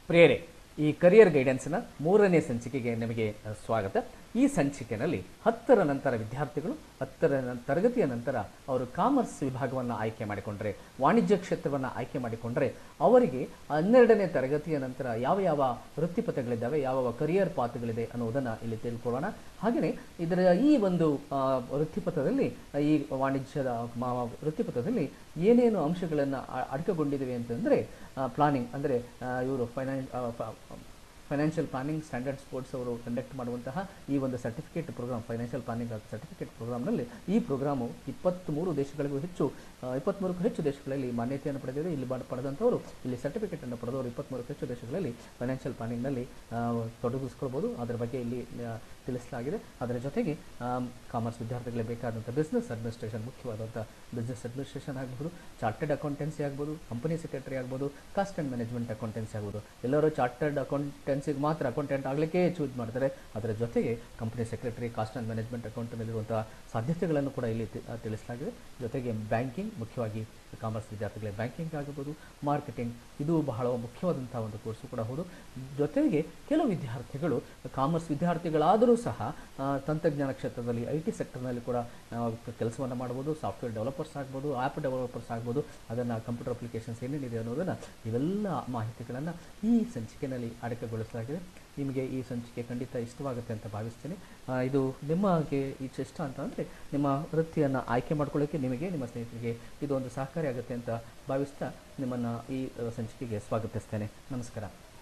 ಪ್ರೇರೆ ಈ ಕರಿಯರ್ ಗೈಡೆನ್ಸ್ನ ಮೂರನೇ ಸಂಚಿಕೆಗೆ ನಿಮಗೆ ಅಹ್, ಸ್ವಾಗತ ಈ ಸಂಚಿಕೆಯಲ್ಲಿ ಹತ್ತರ ನಂತರ ವಿದ್ಯಾರ್ಥಿಗಳು ಹತ್ತರ ನ- ತರಗತಿಯ ನಂತರ ಅವರು ಕಾಮರ್ಸ್ ವಿಭಾಗವನ್ನು ಆಯ್ಕೆ ಮಾಡಿಕೊಂಡ್ರೆ ವಾಣಿಜ್ಯ ಕ್ಷೇತ್ರವನ್ನು ಆಯ್ಕೆ ಮಾಡಿಕೊಂಡ್ರೆ ಅವರಿಗೆ ಹನ್ನೆರಡನೇ ತರಗತಿಯ ನಂತರ ಯಾವ ಯಾವ ವೃತ್ತಿಪಥಗಳಿದ್ದಾವೆ ಯಾವ ಯಾವ ಕರಿಯರ್ ಪಾತ್ಗಳಿದೆ ಅನ್ನೋದನ್ನು ಇಲ್ಲಿ ತಿಳ್ಕೊಳ್ಳೋಣ ಹಾಗೆಯೇ ಇದರ ಈ ಒಂದು ಆ, ವೃತ್ತಿಪಥದಲ್ಲಿ ಈ ವಾಣಿಜ್ಯದ ಮ- ವೃತ್ತಿಪಥದಲ್ಲಿ ಏನೇನು ಅಂಶಗಳನ್ನು ಅಡಕಗೊಂಡಿವೆ ಅಂತಂದರೆ ಪ್ಲಾನಿಂಗ್ ಅಂದರೆ ಇವರು finance financial planning standard sports ಅವರು ಕಂಡಕ್ಟ್ ಮಾಡುವಂತಹ ಈ ಒಂದು certificate program financial planning certificate ಪ್ರೋಗ್ರಾಮ್ನಲ್ಲಿ ಈ ಪ್ರೋಗ್ರಾಮು ಇಪ್ಪತ್ತ್ಮೂರು ದೇಶಗಳಿಗೂ ಹೆಚ್ಚು ಆ, ಇಪ್ಪತ್ತ್ಮೂರಕ್ಕೂ ಹೆಚ್ಚು ದೇಶಗಳಲ್ಲಿ ಮಾನ್ಯತೆಯನ್ನು ಪಡೆದಿದೆ ಇಲ್ಲಿ ಬ- ಪಡೆದಂಥವರು ಇಲ್ಲಿ ಸರ್ಟಿಫಿಕೇಟನ್ನು ಪಡೆದವರು ಇಪ್ಪತ್ತ್ಮೂರಕ್ಕೂ ಹೆಚ್ಚು ದೇಶಗಳಲ್ಲಿ ಫೈನಾನ್ಷಿಯಲ್ ಪ್ಲಾನಿಂಗ್ನಲ್ಲಿ ಆ, ತೊಡಗಿಸ್ಕೊಳ್ಬೋದು ಅದರ ಬಗ್ಗೆ ಇಲ್ಲಿ ಆ, ತಿಳಿಸಲಾಗಿದೆ ಅದರ ಜೊತೆಗೆ ಕಾಮರ್ಸ್ ವಿದ್ಯಾರ್ಥಿಗಳಿಗೆ ಬೇಕಾದಂಥ ಬಿಸ್ನೆಸ್ ಅಡ್ಮಿನಿಸ್ಟ್ರೇಷನ್ ಮುಖ್ಯವಾದಂಥ ಬಿಸ್ನೆಸ್ ಅಡ್ಮಿನಿಸ್ಟ್ರೇಷನ್ ಆಗ್ಬೋದು ಚಾರ್ಟೆಡ್ ಅಕೌಂಟೆನ್ಸಿ ಆಗ್ಬೋದು ಕಂಪನಿ ಸೆಕ್ರೆಟರಿ ಆಗ್ಬೋದು ಕಾಸ್ಟ್ ಆ್ಯಂಡ್ ಮ್ಯಾನೇಜ್ಮೆಂಟ್ ಅಕೌಂಟೆನ್ಸಿ ಆಗ್ಬೋದು ಎಲ್ಲರೂ ಚಾರ್ಟರ್ಡ್ ಅಕೌಂಟೆನ್ಸಿಗೆ ಮಾತ್ರ ಅಕೌಂಟೆಂಟ್ ಆಗಲಿಕ್ಕೆ ಚೂಸ್ ಮಾಡ್ತಾರೆ ಅದರ ಜೊತೆಗೆ company secretary cost and management ಅಕೌಂಟಲ್ಲಿರುವಂಥ ಸಾಧ್ಯತೆಗಳನ್ನು ಕೂಡ ಇಲ್ಲಿ ತಿ- ಆ, ತಿಳಿಸಲಾಗಿದೆ ಜೊತೆಗೆ ಬ್ಯಾಂಕಿಂಗ್ ಮುಖ್ಯವಾಗಿ ಕಾಮರ್ಸ್ ವಿದ್ಯಾರ್ಥಿಗಳಿಗೆ ಬ್ಯಾಂಕಿಂಗ್ ಆಗಬಹುದು ಮಾರ್ಕೆಟಿಂಗ್ ಇದು ಬಹಳ ಮುಖ್ಯವಾದಂಥ ಒಂದು ಕೋರ್ಸು ಕೂಡ ಹೌದು ಜೊತೆಗೆ ಕೆಲವು ವಿದ್ಯಾರ್ಥಿಗಳು ಕಾಮರ್ಸ್ ವಿದ್ಯಾರ್ಥಿಗಳಾದರೂ ಸಹ ಆ, ತಂತ್ರಜ್ಞಾನ ಕ್ಷೇತ್ರದಲ್ಲಿ ಐ ಟಿ ಸೆಕ್ಟರ್ನಲ್ಲಿ ಕೂಡ ಕೆಲಸವನ್ನು ಮಾಡ್ಬೋದು ಸಾಫ್ಟ್ವೇರ್ ಡೆವಲಪರ್ಸ್ ಆಗ್ಬೋದು ಆ್ಯಪ್ ಡೆವಲಪರ್ಸ್ ಆಗ್ಬೋದು ಅದನ್ನು ಕಂಪ್ಯೂಟರ್ ಅಪ್ಲಿಕೇಶನ್ಸ್ ಏನೇನಿದೆ ಅನ್ನೋದನ್ನು ಇವೆಲ್ಲ ಮಾಹಿತಿಗಳನ್ನು ಈ ಸಂಚಿಕೆಯಲ್ಲಿ ಅಡಕಗೊಳಿಸಲಾಗಿದೆ ನಿಮಗೆ ಈ ಸಂಚಿಕೆ ಖಂಡಿತ ಇಷ್ಟವಾಗುತ್ತೆ ಅಂತ ಭಾವಿಸ್ತೇನೆ ಆ, ಇದು ನಿಮಗೆ ಇಷ್ಟ ಇಷ್ಟ ಅಂತ ಅಂದರೆ ನಿಮ್ಮ ವೃತ್ತಿಯನ್ನು ಆಯ್ಕೆ ಮಾಡ್ಕೊಳ್ಳೋಕ್ಕೆ ನಿಮಗೆ ನಿಮ್ಮ ಸ್ನೇಹಿತರಿಗೆ ಇದು ಒಂದು ಸಹಕಾರಿ ಆಗುತ್ತೆ ಅಂತ ಭಾವಿಸ್ತಾ ನಿಮ್ಮನ್ನು ಈ ಆ, ಸಂಚಿಕೆಗೆ ಸ್ವಾಗತಿಸ್ತೇನೆ ನಮಸ್ಕಾರ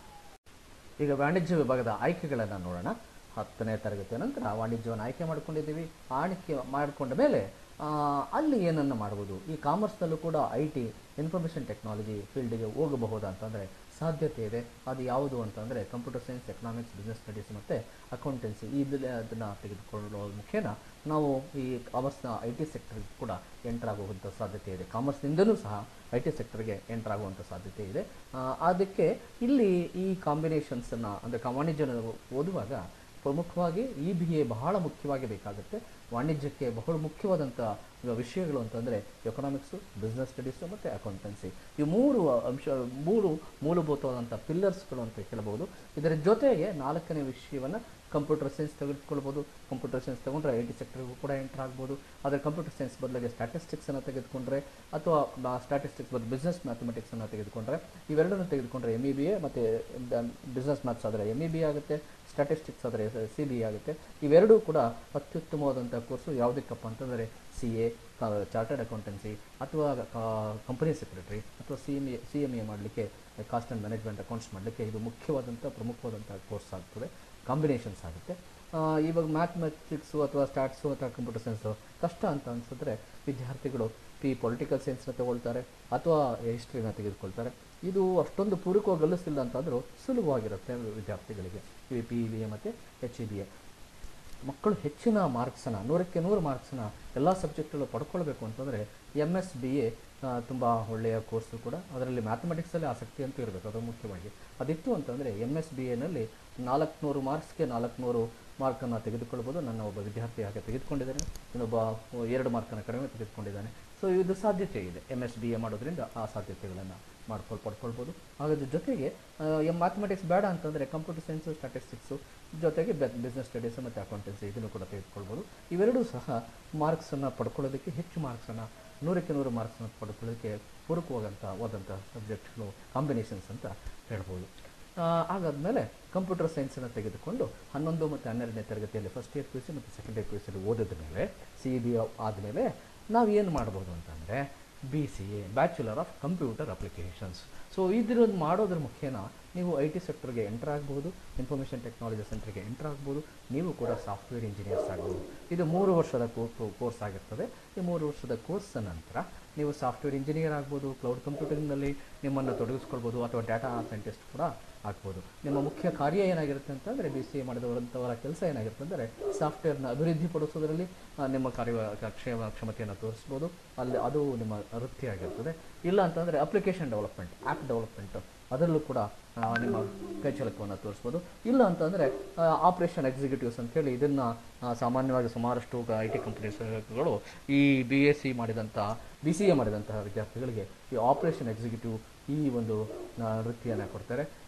ಈಗ ವಾಣಿಜ್ಯ ವಿಭಾಗದ ಆಯ್ಕೆಗಳನ್ನು ನೋಡೋಣ ಹತ್ತನೇ ತರಗತಿಯ ನಂತರ ವಾಣಿಜ್ಯವನ್ನು ಆಯ್ಕೆ ಮಾಡ್ಕೊಂಡಿದ್ದೀವಿ ಆಯ್ಕೆ ಮಾಡಿಕೊಂಡ ಮೇಲೆ ಆ, ಅಲ್ಲಿ ಏನನ್ನು ಮಾಡ್ಬೋದು ಈ ಕಾಮರ್ಸ್ನಲ್ಲೂ ಕೂಡ ಐ ಟಿ ಇನ್ಫಾರ್ಮೇಷನ್ ಟೆಕ್ನಾಲಜಿ ಫೀಲ್ಡಿಗೆ ಹೋಗಬಹುದು ಅಂತಂದರೆ ಸಾಧ್ಯತೆ ಇದೆ ಅದು ಯಾವುದು ಅಂತಂದರೆ computer science economics business studies ಮತ್ತು ಅಕೌಂಟೆನ್ಸಿ ಇದನ್ನ ಅದನ್ನು ತೆಗೆದುಕೊಳ್ಳುವ ಮುಖೇನ ನಾವು ಈ ಕಾಮರ್ಸ್ನ ಐ ಟಿ ಸೆಕ್ಟರ್ಗೆ ಕೂಡ ಎಂಟರ್ ಆಗುವಂಥ ಸಾಧ್ಯತೆ ಇದೆ ಕಾಮರ್ಸ್ನಿಂದಲೂ ಸಹ ಐ ಟಿ ಸೆಕ್ಟರ್ಗೆ ಎಂಟರ್ ಆಗುವಂಥ ಸಾಧ್ಯತೆ ಇದೆ ಆ, ಅದಕ್ಕೆ ಇಲ್ಲಿ ಈ ಕಾಂಬಿನೇಷನ್ಸನ್ನು ಅಂದರೆ ವಾಣಿಜ್ಯನ ಓದುವಾಗ ಪ್ರಮುಖವಾಗಿ ಇ ಬಿ ಎ ಬಹಳ ಮುಖ್ಯವಾಗಿ ಬೇಕಾಗುತ್ತೆ ವಾಣಿಜ್ಯಕ್ಕೆ ಬಹಳ ಮುಖ್ಯವಾದಂಥ ವಿಷಯಗಳು ಅಂತಂದರೆ ಎಕನಾಮಿಕ್ಸು ಬಿಸ್ನೆಸ್ ಸ್ಟಡೀಸು ಮತ್ತು ಅಕೌಂಟೆನ್ಸಿ ಈ ಮೂರು ಅಂಶ ಮೂರು ಮೂಲಭೂತವಾದಂಥ ಪಿಲ್ಲರ್ಸ್ಗಳು ಅಂತ ಹೇಳಬಹುದು ಇದರ ಜೊತೆಗೆ ನಾಲ್ಕನೇ ವಿಷಯವನ್ನು ಕಂಪ್ಯೂಟರ್ ಸೈನ್ಸ್ ತೆಗೆದುಕೊಳ್ಬೋದು ಕಂಪ್ಯೂಟರ್ ಸೈನ್ಸ್ ತಗೊಂಡ್ರೆ ಐ ಟಿ ಸೆಕ್ಟರ್ಗೂ ಕೂಡ ಎಂಟರ್ ಆಗ್ಬೋದು ಆದರೆ ಕಂಪ್ಯೂಟರ್ ಸೈನ್ಸ್ ಬದಲಿಗೆ ಸ್ಟ್ಯಾಟಿಸ್ಟಿಕ್ಸನ್ನು ತೆಗೆದುಕೊಂಡ್ರೆ ಅಥವಾ ಸ್ಟ್ಯಾಟಿಸ್ಟಿಕ್ಸ್ ಬದಲು ಬಿಸ್ನೆಸ್ ಮ್ಯಾಥಮೆಟಿಕ್ಸನ್ನು ತೆಗೆದುಕೊಂಡ್ರೆ ಇವೆರಡನ್ನು ತೆಗೆದುಕೊಂಡ್ರೆ ಎಮ್ ಇ ಬಿ ಎ ಮತ್ತು ಬಿಸ್ನೆಸ್ ಮ್ಯಾಥ್ಸ್ ಆದರೆ ಎಮ್ ಇ ಬಿ ಆಗುತ್ತೆ ಸ್ಟ್ಯಾಟಿಸ್ಟಿಕ್ಸ್ ಆದರೆ ಸಿ ಬಿ ಆಗುತ್ತೆ ಇವೆರಡೂ ಕೂಡ ಅತ್ಯುತ್ತಮವಾದಂಥ ಕೋರ್ಸು ಯಾವುದಕ್ಕಪ್ಪ ಅಂತಂದರೆ ಸಿ ಎ ಚಾರ್ಟರ್ಡ್ ಅಕೌಂಟೆನ್ಸಿ ಅಥವಾ ಕಂಪನಿ ಸೆಕ್ರೆಟರಿ ಅಥವಾ C M A C M A ಮಾಡಲಿಕ್ಕೆ ಕಾಸ್ಟ್ ಆ್ಯಂಡ್ ಮ್ಯಾನೇಜ್ಮೆಂಟ್ ಅಕೌಂಟ್ಸ್ ಮಾಡಲಿಕ್ಕೆ ಇದು ಮುಖ್ಯವಾದಂಥ ಪ್ರಮುಖವಾದಂಥ ಕೋರ್ಸ್ ಆಗ್ತದೆ ಕಾಂಬಿನೇಷನ್ಸ್ ಆಗುತ್ತೆ ಆ, ಇವಾಗ ಮ್ಯಾಥಮೆಟಿಕ್ಸು ಅಥವಾ ಸ್ಟಾಟ್ಸು ಅಥವಾ ಕಂಪ್ಯೂಟರ್ ಸೈನ್ಸು ಕಷ್ಟ ಅಂತ ಅನಿಸಿದ್ರೆ ವಿದ್ಯಾರ್ಥಿಗಳು ಪಿ ಪೊಲಿಟಿಕಲ್ ಸೈನ್ಸ್ನ ತಗೊಳ್ತಾರೆ ಅಥವಾ ಹಿಸ್ಟ್ರಿನ ತೆಗೆದುಕೊಳ್ತಾರೆ ಇದು ಅಷ್ಟೊಂದು ಪೂರಕವಾಗಿ ಗಲ್ಲಿಸಿಲ್ಲ ಅಂತಂದರೂ ಸುಲಭವಾಗಿರುತ್ತೆ ವಿದ್ಯಾರ್ಥಿಗಳಿಗೆ ಈ ಪಿ ಬಿ ಎ ಮತ್ತು ಎಚ್ ಇ ಬಿ ಎ ಮಕ್ಕಳು ಹೆಚ್ಚಿನ ಮಾರ್ಕ್ಸನ್ನು ನೂರಕ್ಕೆ ನೂರು ಮಾರ್ಕ್ಸನ್ನ ಎಲ್ಲ ಸಬ್ಜೆಕ್ಟ್ಗಳು ಪಡ್ಕೊಳ್ಬೇಕು ಅಂತಂದರೆ ಎಮ್ ಎಸ್ ಬಿ ಎ ತುಂಬ ಒಳ್ಳೆಯ ಕೋರ್ಸು ಕೂಡ ಅದರಲ್ಲಿ ಮ್ಯಾಥಮೆಟಿಕ್ಸಲ್ಲಿ ಆಸಕ್ತಿ ಅಂತೂ ಇರಬೇಕು ಅದು ಮುಖ್ಯವಾಗಿ ಅದಿತ್ತು ಅಂತಂದರೆ ಎಮ್ ಎಸ್ ಬಿ ಎನಲ್ಲಿ ನಾಲ್ಕುನೂರು ಮಾರ್ಕ್ಸ್ಗೆ ನಾಲ್ಕುನೂರು ಮಾರ್ಕನ್ನು ತೆಗೆದುಕೊಳ್ಬೋದು ನನ್ನ ಒಬ್ಬ ವಿದ್ಯಾರ್ಥಿ ಹಾಗೆ ತೆಗೆದುಕೊಂಡಿದ್ದಾನೆ ಇನ್ನೊಬ್ಬ ಎರಡು ಮಾರ್ಕನ್ನು ಕಡಿಮೆ ತೆಗೆದುಕೊಂಡಿದ್ದಾನೆ ಸೊ ಇದು ಸಾಧ್ಯತೆ ಇದೆ ಎಮ್ ಎಸ್ ಬಿ ಎ ಮಾಡೋದ್ರಿಂದ ಆ ಸಾಧ್ಯತೆಗಳನ್ನು ಮಾಡ್ಕೊಳ್ ಪಡ್ಕೊಳ್ಬೋದು ಹಾಗಾದ್ರ ಜೊತೆಗೆ ಎಮ್ ಮ್ಯಾಥಮೆಟಿಕ್ಸ್ ಬೇಡ ಅಂತಂದರೆ ಕಂಪ್ಯೂಟರ್ ಸೈನ್ಸು ಸ್ಟ್ಯಾಟಿಸ್ಟಿಕ್ಸು ಜೊತೆಗೆ ಬಿಸ್ನೆಸ್ ಸ್ಟಡೀಸು ಮತ್ತು ಅಕೌಂಟೆನ್ಸಿ ಇದನ್ನು ಕೂಡ ತೆಗೆದುಕೊಳ್ಬೋದು ಇವೆರಡೂ ಸಹ ಮಾರ್ಕ್ಸನ್ನು ಪಡ್ಕೊಳ್ಳೋದಕ್ಕೆ ಹೆಚ್ಚು ಮಾರ್ಕ್ಸನ್ನು ನೂರಕ್ಕೆ ನೂರು ಮಾರ್ಕ್ಸನ್ನು ಪಡ್ಕೊಳ್ಳೋದಕ್ಕೆ ಪೂರಕವಾದಂಥ ಹೋದಂಥ ಸಬ್ಜೆಕ್ಟ್ಗಳು ಕಾಂಬಿನೇಷನ್ಸ್ ಅಂತ ಹೇಳ್ಬೋದು ಹಾಗಾದ್ಮೇಲೆ ಕಂಪ್ಯೂಟರ್ ಸೈನ್ಸನ್ನು ತೆಗೆದುಕೊಂಡು ಹನ್ನೊಂದು ಮತ್ತು ಹನ್ನೆರಡನೇ ತರಗತಿಯಲ್ಲಿ first year P U C ಮತ್ತು ಸೆಕೆಂಡ್ ಇಯರ್ ಪಿ ಯು ಸಿಲಿ ಓದಿದ ಮೇಲೆ ಸಿ ಬಿ ಆದಮೇಲೆ ನಾವು ಏನು ಮಾಡ್ಬೋದು ಅಂತಂದರೆ B C A bachelor of computer applications so ಇದನ್ನು ಮಾಡೋದ್ರ ಮುಖೇನ ನೀವು ಐ ಟಿ ಸೆಕ್ಟರ್ಗೆ ಎಂಟರ್ ಆಗ್ಬೋದು ಇನ್ಫಾರ್ಮೇಷನ್ ಟೆಕ್ನಾಲಜಿ ಸೆಂಟರ್ಗೆ ಎಂಟರ್ ಆಗ್ಬೋದು ನೀವು ಕೂಡ ಸಾಫ್ಟ್ವೇರ್ ಇಂಜಿನಿಯರ್ಸ್ ಆಗ್ಬೋದು ಇದು ಮೂರು ವರ್ಷದ ಕೋರ್ಸ್ ಆಗಿರ್ತದೆ ಈ ಮೂರು ವರ್ಷದ ಕೋರ್ಸ್ ನಂತರ ನೀವು ಸಾಫ್ಟ್ವೇರ್ ಇಂಜಿನಿಯರ್ ಆಗ್ಬೋದು ಕ್ಲೌಡ್ ಕಂಪ್ಯೂಟಿಂಗ್ನಲ್ಲಿ ನಿಮ್ಮನ್ನು ತೊಡಗಿಸ್ಕೊಳ್ಬೋದು ಅಥವಾ ಡಾಟಾ ಸೈಂಟಿಸ್ಟ್ ಕೂಡ ಆಗ್ಬೋದು ನಿಮ್ಮ ಮುಖ್ಯ ಕಾರ್ಯ ಏನಾಗಿರುತ್ತೆ ಅಂತಂದರೆ ಬಿ ಸಿ ಎ ಮಾಡಿದವರಂಥವರ ಕೆಲಸ ಏನಾಗಿರುತ್ತೆ ಅಂದರೆ ಸಾಫ್ಟ್ವೇರ್ನ ಅಭಿವೃದ್ಧಿಪಡಿಸೋದ್ರಲ್ಲಿ ಆ, ನಿಮ್ಮ ಕಾರ್ಯ ಕ್ಷಮ ಕ್ಷಮತೆಯನ್ನು ತೋರಿಸ್ಬೋದು ಅಲ್ಲಿ ಅದು ನಿಮ್ಮ ವೃತ್ತಿ ಆಗಿರ್ತದೆ ಇಲ್ಲ ಅಂತಂದರೆ ಅಪ್ಲಿಕೇಶನ್ ಡೆವಲಪ್ಮೆಂಟ್ ಆ್ಯಪ್ ಡೆವಲಪ್ಮೆಂಟ್ ಅದರಲ್ಲೂ ಕೂಡ ಆ, ನಿಮ್ಮ ಕೈಚಳಕವನ್ನು ತೋರಿಸ್ಬೋದು ಇಲ್ಲ ಅಂತಂದರೆ ಆಪರೇಷನ್ ಎಕ್ಸಿಕ್ಯೂಟಿವ್ಸ್ ಅಂತೇಳಿ ಇದನ್ನು ಸಾಮಾನ್ಯವಾಗಿ ಸುಮಾರಷ್ಟು ಐ ಟಿ ಕಂಪ್ನೀಸ್ಗಳು ಈ ಬಿ ಎಸ್ ಸಿ ಮಾಡಿದಂಥ ಬಿ ಸಿ ಎ ಮಾಡಿದಂತಹ ವಿದ್ಯಾರ್ಥಿಗಳಿಗೆ ಈ ಆಪರೇಷನ್ ಎಕ್ಸಿಕ್ಯೂಟಿವ್ ಈ ಒಂದು ಆ, ವೃತ್ತಿಯನ್ನು ಕೊಡ್ತಾರೆ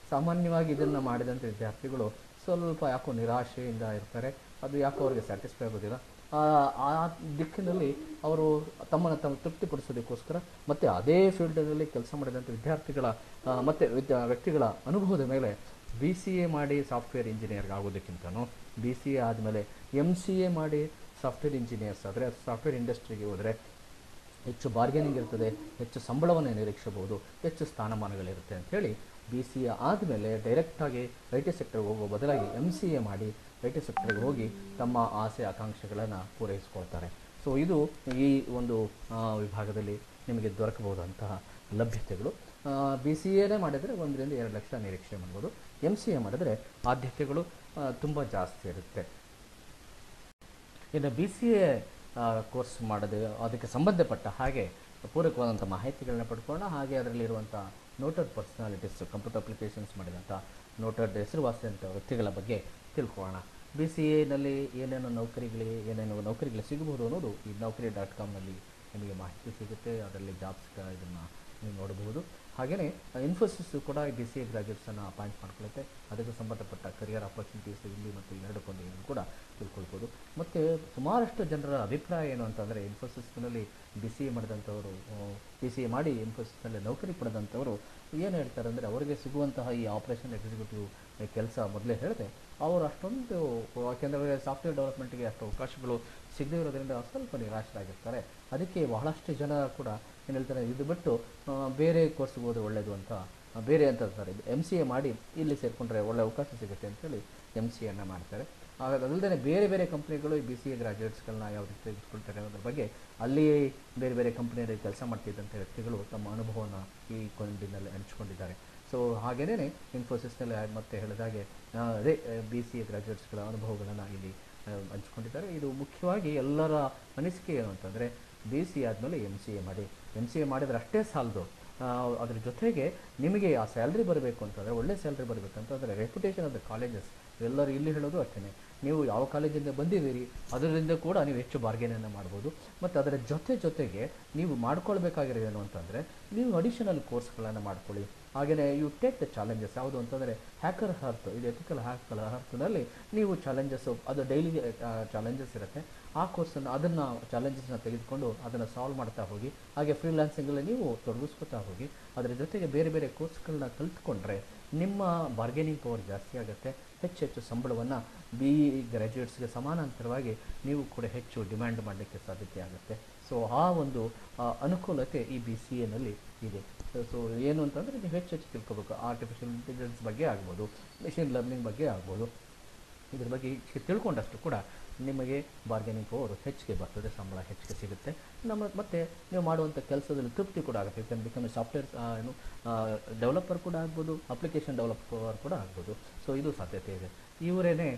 ಸಾಮಾನ್ಯವಾಗಿ ಇದನ್ನು ಮಾಡಿದಂಥ ವಿದ್ಯಾರ್ಥಿಗಳು ಸ್ವಲ್ಪ ಯಾಕೋ ನಿರಾಶೆಯಿಂದ ಇರ್ತಾರೆ ಅದು ಯಾಕೋ ಅವರಿಗೆ ಸ್ಯಾಟಿಸ್ಫೈ ಆಗೋದಿಲ್ಲ ಆ ಆ ದಿಕ್ಕಿನಲ್ಲಿ ಅವರು ತಮ್ಮನ್ನು ತಾವು ತೃಪ್ತಿಪಡಿಸೋದಕ್ಕೋಸ್ಕರ ಮತ್ತು ಅದೇ ಫೀಲ್ಡ್ನಲ್ಲಿ ಕೆಲಸ ಮಾಡಿದಂಥ ವಿದ್ಯಾರ್ಥಿಗಳ ಆ, ಮತ್ತು ವಿದ್ಯಾ ವ್ಯಕ್ತಿಗಳ ಅನುಭವದ ಮೇಲೆ ಬಿ ಸಿ ಎ ಮಾಡಿ ಸಾಫ್ಟ್ವೇರ್ ಇಂಜಿನಿಯರ್ಗೆ ಆಗೋದಕ್ಕಿಂತನೂ ಬಿ ಸಿ ಎ ಆದಮೇಲೆ ಎಮ್ ಸಿ ಎ ಮಾಡಿ ಸಾಫ್ಟ್ವೇರ್ ಇಂಜಿನಿಯರ್ಸ್ ಆದರೆ ಸಾಫ್ಟ್ವೇರ್ ಇಂಡಸ್ಟ್ರಿಗೆ ಹೋದರೆ ಹೆಚ್ಚು ಬಾರ್ಗೇನಿಂಗ್ ಇರ್ತದೆ ಹೆಚ್ಚು ಸಂಬಳವನ್ನು ನಿರೀಕ್ಷಿಸಬಹುದು ಹೆಚ್ಚು ಸ್ಥಾನಮಾನಗಳಿರುತ್ತೆ ಅಂಥೇಳಿ ಬಿ ಸಿ ಎ ಆದಮೇಲೆ ಡೈರೆಕ್ಟಾಗಿ ಐ ಟಿ ಸೆಕ್ಟರ್ಗೆ ಹೋಗೋ ಬದಲಾಗಿ ಎಮ್ ಸಿ ಎ ಮಾಡಿ ಐ ಟಿ ಸೆಕ್ಟರ್ಗೆ ಹೋಗಿ ತಮ್ಮ ಆಸೆ ಆಕಾಂಕ್ಷೆಗಳನ್ನು ಪೂರೈಸ್ಕೊಳ್ತಾರೆ ಸೊ ಇದು ಈ ಒಂದು ಆ, ವಿಭಾಗದಲ್ಲಿ ನಿಮಗೆ ದೊರಕಬಹುದಂತಹ ಲಭ್ಯತೆಗಳು ಬಿ ಸಿ ಎನೇ ಮಾಡಿದರೆ ಒಂದರಿಂದ ಎರಡು ಲಕ್ಷ ನಿರೀಕ್ಷೆ ಮಾಡ್ಬೋದು ಎಮ್ ಸಿ ಎ ಮಾಡಿದರೆ ಆದ್ಯತೆಗಳು ತುಂಬ ಜಾಸ್ತಿ ಇರುತ್ತೆ ಇನ್ನು ಬಿ ಸಿ ಎ ಕೋರ್ಸ್ ಮಾಡದೆ ಅದಕ್ಕೆ ಸಂಬಂಧಪಟ್ಟ ಹಾಗೆ ಪೂರಕವಾದಂಥ ಮಾಹಿತಿಗಳನ್ನ ಪಡ್ಕೊಳ್ಳೋಣ ಹಾಗೆ ಅದರಲ್ಲಿರುವಂಥ ನೋಟೆಡ್ ಪರ್ಸನಾಲಿಟೀಸ್ ಕಂಪ್ಯೂಟರ್ ಅಪ್ಲಿಕೇಶನ್ಸ್ ಮಾಡಿದಂಥ ನೋಟೆಡ್ ಹೆಸರುವಾಸಿಯಂಥ ವ್ಯಕ್ತಿಗಳ ಬಗ್ಗೆ ತಿಳ್ಕೊಳ್ಳೋಣ ಬಿ ಸಿ ಎನಲ್ಲಿ ಏನೇನು ನೌಕರಿಗಳಿಗೆ ಏನೇನು ನೌಕರಿಗಳು ಸಿಗಬಹುದು ಅನ್ನೋದು ಈ ನೌಕರಿ ಡಾಟ್ ಕಾಮ್ನಲ್ಲಿ ನಿಮಗೆ ಮಾಹಿತಿ ಸಿಗುತ್ತೆ ಅದರಲ್ಲಿ ಜಾಬ್ಸ್ ಇದನ್ನು ನೀವು ನೋಡಬಹುದು ಹಾಗೆಯೇ ಇನ್ಫೋಸಿಸ್ ಕೂಡ ಬಿ ಸಿ ಎ ಗ್ರಾಜುಯೇಟ್ಸನ್ನು ಅಪಾಯಿಂಟ್ ಮಾಡ್ಕೊಳ್ಳುತ್ತೆ ಅದಕ್ಕೆ ಸಂಬಂಧಪಟ್ಟ ಕರಿಯರ್ ಆಪರ್ಚುನಿಟೀಸ್ ಇಲ್ಲಿ ಮತ್ತು ಎರಡಕ್ಕೊಂದು ಏನು ಕೂಡ ತಿಳ್ಕೊಳ್ಬೋದು ಮತ್ತು ಸುಮಾರಷ್ಟು ಜನರ ಅಭಿಪ್ರಾಯ ಏನು ಅಂತಂದರೆ ಇನ್ಫೋಸಿಸ್ನಲ್ಲಿ ಬಿ ಸಿ ಎ ಮಾಡಿದಂಥವರು ಬಿ ಸಿ ಎ ಮಾಡಿ ಇನ್ಫೋಸಿಸ್ನಲ್ಲಿ ನೌಕರಿ ಪಡೆದಂಥವರು ಏನು ಹೇಳ್ತಾರೆ ಅಂದರೆ ಅವರಿಗೆ ಸಿಗುವಂತಹ ಈ ಆಪರೇಷನ್ ಎಕ್ಸಿಕ್ಯೂಟಿವ್ ಕೆಲಸ ಮೊದಲೇ ಹೇಳಿದೆ ಅವರು ಅಷ್ಟೊಂದು ಯಾಕೆಂದರೆ ಸಾಫ್ಟ್ವೇರ್ ಡೆವಲಪ್ಮೆಂಟ್ಗೆ ಅಷ್ಟು ಅವಕಾಶಗಳು ಸಿಗದೇ ಇರೋದ್ರಿಂದ ಸ್ವಲ್ಪ ನಿರಾಶರಾಗಿರ್ತಾರೆ ಅದಕ್ಕೆ ಬಹಳಷ್ಟು ಜನ ಕೂಡ ಏನು ಹೇಳ್ತಾರೆ ಇದು ಬಿಟ್ಟು ಆ, ಬೇರೆ ಕೋರ್ಸ್ಗೆ ಹೋದ್ರೆ ಒಳ್ಳೆಯದು ಅಂತ ಆ, ಬೇರೆ ಅಂತ ಅಂತಾರೆ ಎಮ್ ಸಿ ಎ ಮಾಡಿ ಇಲ್ಲಿ ಸೇರಿಕೊಂಡ್ರೆ ಒಳ್ಳೆ ಅವಕಾಶ ಸಿಗುತ್ತೆ ಅಂತೇಳಿ ಎಮ್ ಸಿ ಎನ್ನು ಮಾಡ್ತಾರೆ ಅದಲ್ಲದೆ ಬೇರೆ ಬೇರೆ ಕಂಪ್ನಿಗಳು ಈ ಬಿ ಸಿ ಎ ಗ್ರಾಜುಯೇಟ್ಸ್ಗಳನ್ನ ಯಾವ ರೀತಿ ತೆಗೆದುಕೊಳ್ತಾರೆ ಅನ್ನೋದ್ರ ಬಗ್ಗೆ ಅಲ್ಲಿ ಬೇರೆ ಬೇರೆ ಕಂಪ್ನಿಯಲ್ಲಿ ಕೆಲಸ ಮಾಡ್ತಿದ್ದಂಥ ವ್ಯಕ್ತಿಗಳು ತಮ್ಮ ಅನುಭವವನ್ನು ಈ ಕೊಂಡಿನಲ್ಲಿ ಹಂಚ್ಕೊಂಡಿದ್ದಾರೆ ಸೊ ಹಾಗೇನೇ ಇನ್ಫೋಸಿಸ್ನಲ್ಲಿ ಮತ್ತೆ ಹೇಳಿದಾಗೆ ಆ, ಅದೇ ಬಿ ಸಿ ಎ ಗ್ರಾಜುಯೇಟ್ಸ್ಗಳ ಅನುಭವಗಳನ್ನು ಇಲ್ಲಿ ಆ, ಹಂಚ್ಕೊಂಡಿದ್ದಾರೆ ಇದು ಮುಖ್ಯವಾಗಿ ಎಲ್ಲರ ಅನಿಸಿಕೆ ಏನು ಅಂತಂದರೆ ಬಿ ಸಿ ಆದಮೇಲೆ ಎಮ್ ಸಿ ಎ ಮಾಡಿ ಎಮ್ ಸಿ ಎ ಮಾಡಿದರೆ ಅಷ್ಟೇ ಸಾಲದು ಅದ್ರ ಜೊತೆಗೆ ನಿಮಗೆ ಆ ಸ್ಯಾಲ್ರಿ ಬರಬೇಕು ಅಂತಂದರೆ ಒಳ್ಳೆ ಸ್ಯಾಲ್ರಿ ಬರಬೇಕಂತಂದರೆ ರೆಪ್ಯುಟೇಷನ್ ಆಫ್ ದ ಕಾಲೇಜಸ್ ಎಲ್ಲರೂ ಇಲ್ಲಿ ಹೇಳೋದು ಅಷ್ಟೇ ನೀವು ಯಾವ ಕಾಲೇಜಿಂದ ಬಂದಿದ್ದೀರಿ ಅದರಿಂದ ಕೂಡ ನೀವು ಹೆಚ್ಚು ಬಾರ್ಗೇನನ್ನು ಮಾಡ್ಬೋದು ಮತ್ತು ಅದರ ಜೊತೆ ಜೊತೆಗೆ ನೀವು ಮಾಡ್ಕೊಳ್ಬೇಕಾಗಿರೋದು ಏನು ಅಂತಂದರೆ ನೀವು ಅಡಿಷನಲ್ ಕೋರ್ಸ್ಗಳನ್ನು ಮಾಡ್ಕೊಳ್ಳಿ ಹಾಗೆಯೇ ಯು ಟೇಕ್ ದ ಚಾಲೆಂಜಸ್ ಯಾವುದು ಅಂತಂದರೆ ಹ್ಯಾಕರ್ ಹರ್ತ್ ಇದು ಎಥಿಕಲ್ ಹ್ಯಾಕರ್ ಹರ್ತನಲ್ಲಿ ನೀವು ಚಾಲೆಂಜಸ್ಸು ಅದು ಡೈಲಿ ಚಾಲೆಂಜಸ್ ಇರುತ್ತೆ ಆ ಕೋರ್ಸನ್ನು ಅದನ್ನು ಚಾಲೆಂಜಸ್ನ ತೆಗೆದುಕೊಂಡು ಅದನ್ನು ಸಾಲ್ವ್ ಮಾಡ್ತಾ ಹೋಗಿ ಹಾಗೆ ಫ್ರೀಲಾನ್ಸಿಂಗಲ್ಲಿ ನೀವು ತೊಡಗಿಸ್ಕೊತಾ ಹೋಗಿ ಅದರ ಜೊತೆಗೆ ಬೇರೆ ಬೇರೆ ಕೋರ್ಸ್ಗಳನ್ನ ಕಲಿತ್ಕೊಂಡ್ರೆ ನಿಮ್ಮ ಬಾರ್ಗೇನಿಂಗ್ ಪವರ್ ಜಾಸ್ತಿ ಆಗುತ್ತೆ ಹೆಚ್ಚು ಹೆಚ್ಚು ಸಂಬಳವನ್ನು ಬಿ ಇ ಗ್ರ್ಯಾಜುಯೇಟ್ಸ್ಗೆ ಸಮಾನಾಂತರವಾಗಿ ನೀವು ಕೂಡ ಹೆಚ್ಚು ಡಿಮ್ಯಾಂಡ್ ಮಾಡಲಿಕ್ಕೆ ಸಾಧ್ಯತೆ ಆಗುತ್ತೆ ಸೊ ಆ ಒಂದು ಆ, ಅನುಕೂಲತೆ ಈ ಬಿ ಸಿ ಎನಲ್ಲಿ ಇದೆ ಸೊ ಏನು ಅಂತಂದರೆ ನೀವು ಹೆಚ್ಚು ಹೆಚ್ಚು ತಿಳ್ಕೊಬೇಕು ಆರ್ಟಿಫಿಷಿಯಲ್ ಇಂಟೆಲಿಜೆನ್ಸ್ ಬಗ್ಗೆ ಆಗ್ಬೋದು ಮಿಷಿನ್ ಲರ್ನಿಂಗ್ ಬಗ್ಗೆ ಆಗ್ಬೋದು ಇದ್ರ ಬಗ್ಗೆ ಹೆಚ್ಚು ತಿಳ್ಕೊಂಡಷ್ಟು ಕೂಡ ನಿಮಗೆ ಬಾರ್ಗೇನಿಂಗ್ ಪವರ್ ಹೆಚ್ಚಿಗೆ ಬರ್ತದೆ ಸಂಬಳ ಹೆಚ್ಚಿಗೆ ಸಿಗುತ್ತೆ ನಮ್ಮ ಮತ್ತು ನೀವು ಮಾಡುವಂಥ ಕೆಲಸದಲ್ಲಿ ತೃಪ್ತಿ ಕೂಡ ಆಗುತ್ತೆ you can become a software ಏನು ಡೆವಲಪರ್ ಕೂಡ ಆಗ್ಬೋದು ಅಪ್ಲಿಕೇಶನ್ ಡೆವಲಪರ್ ಕೂಡ ಆಗ್ಬೋದು ಸೊ ಇದು ಸಾಧ್ಯತೆ ಇದೆ ಇವರೇನೆ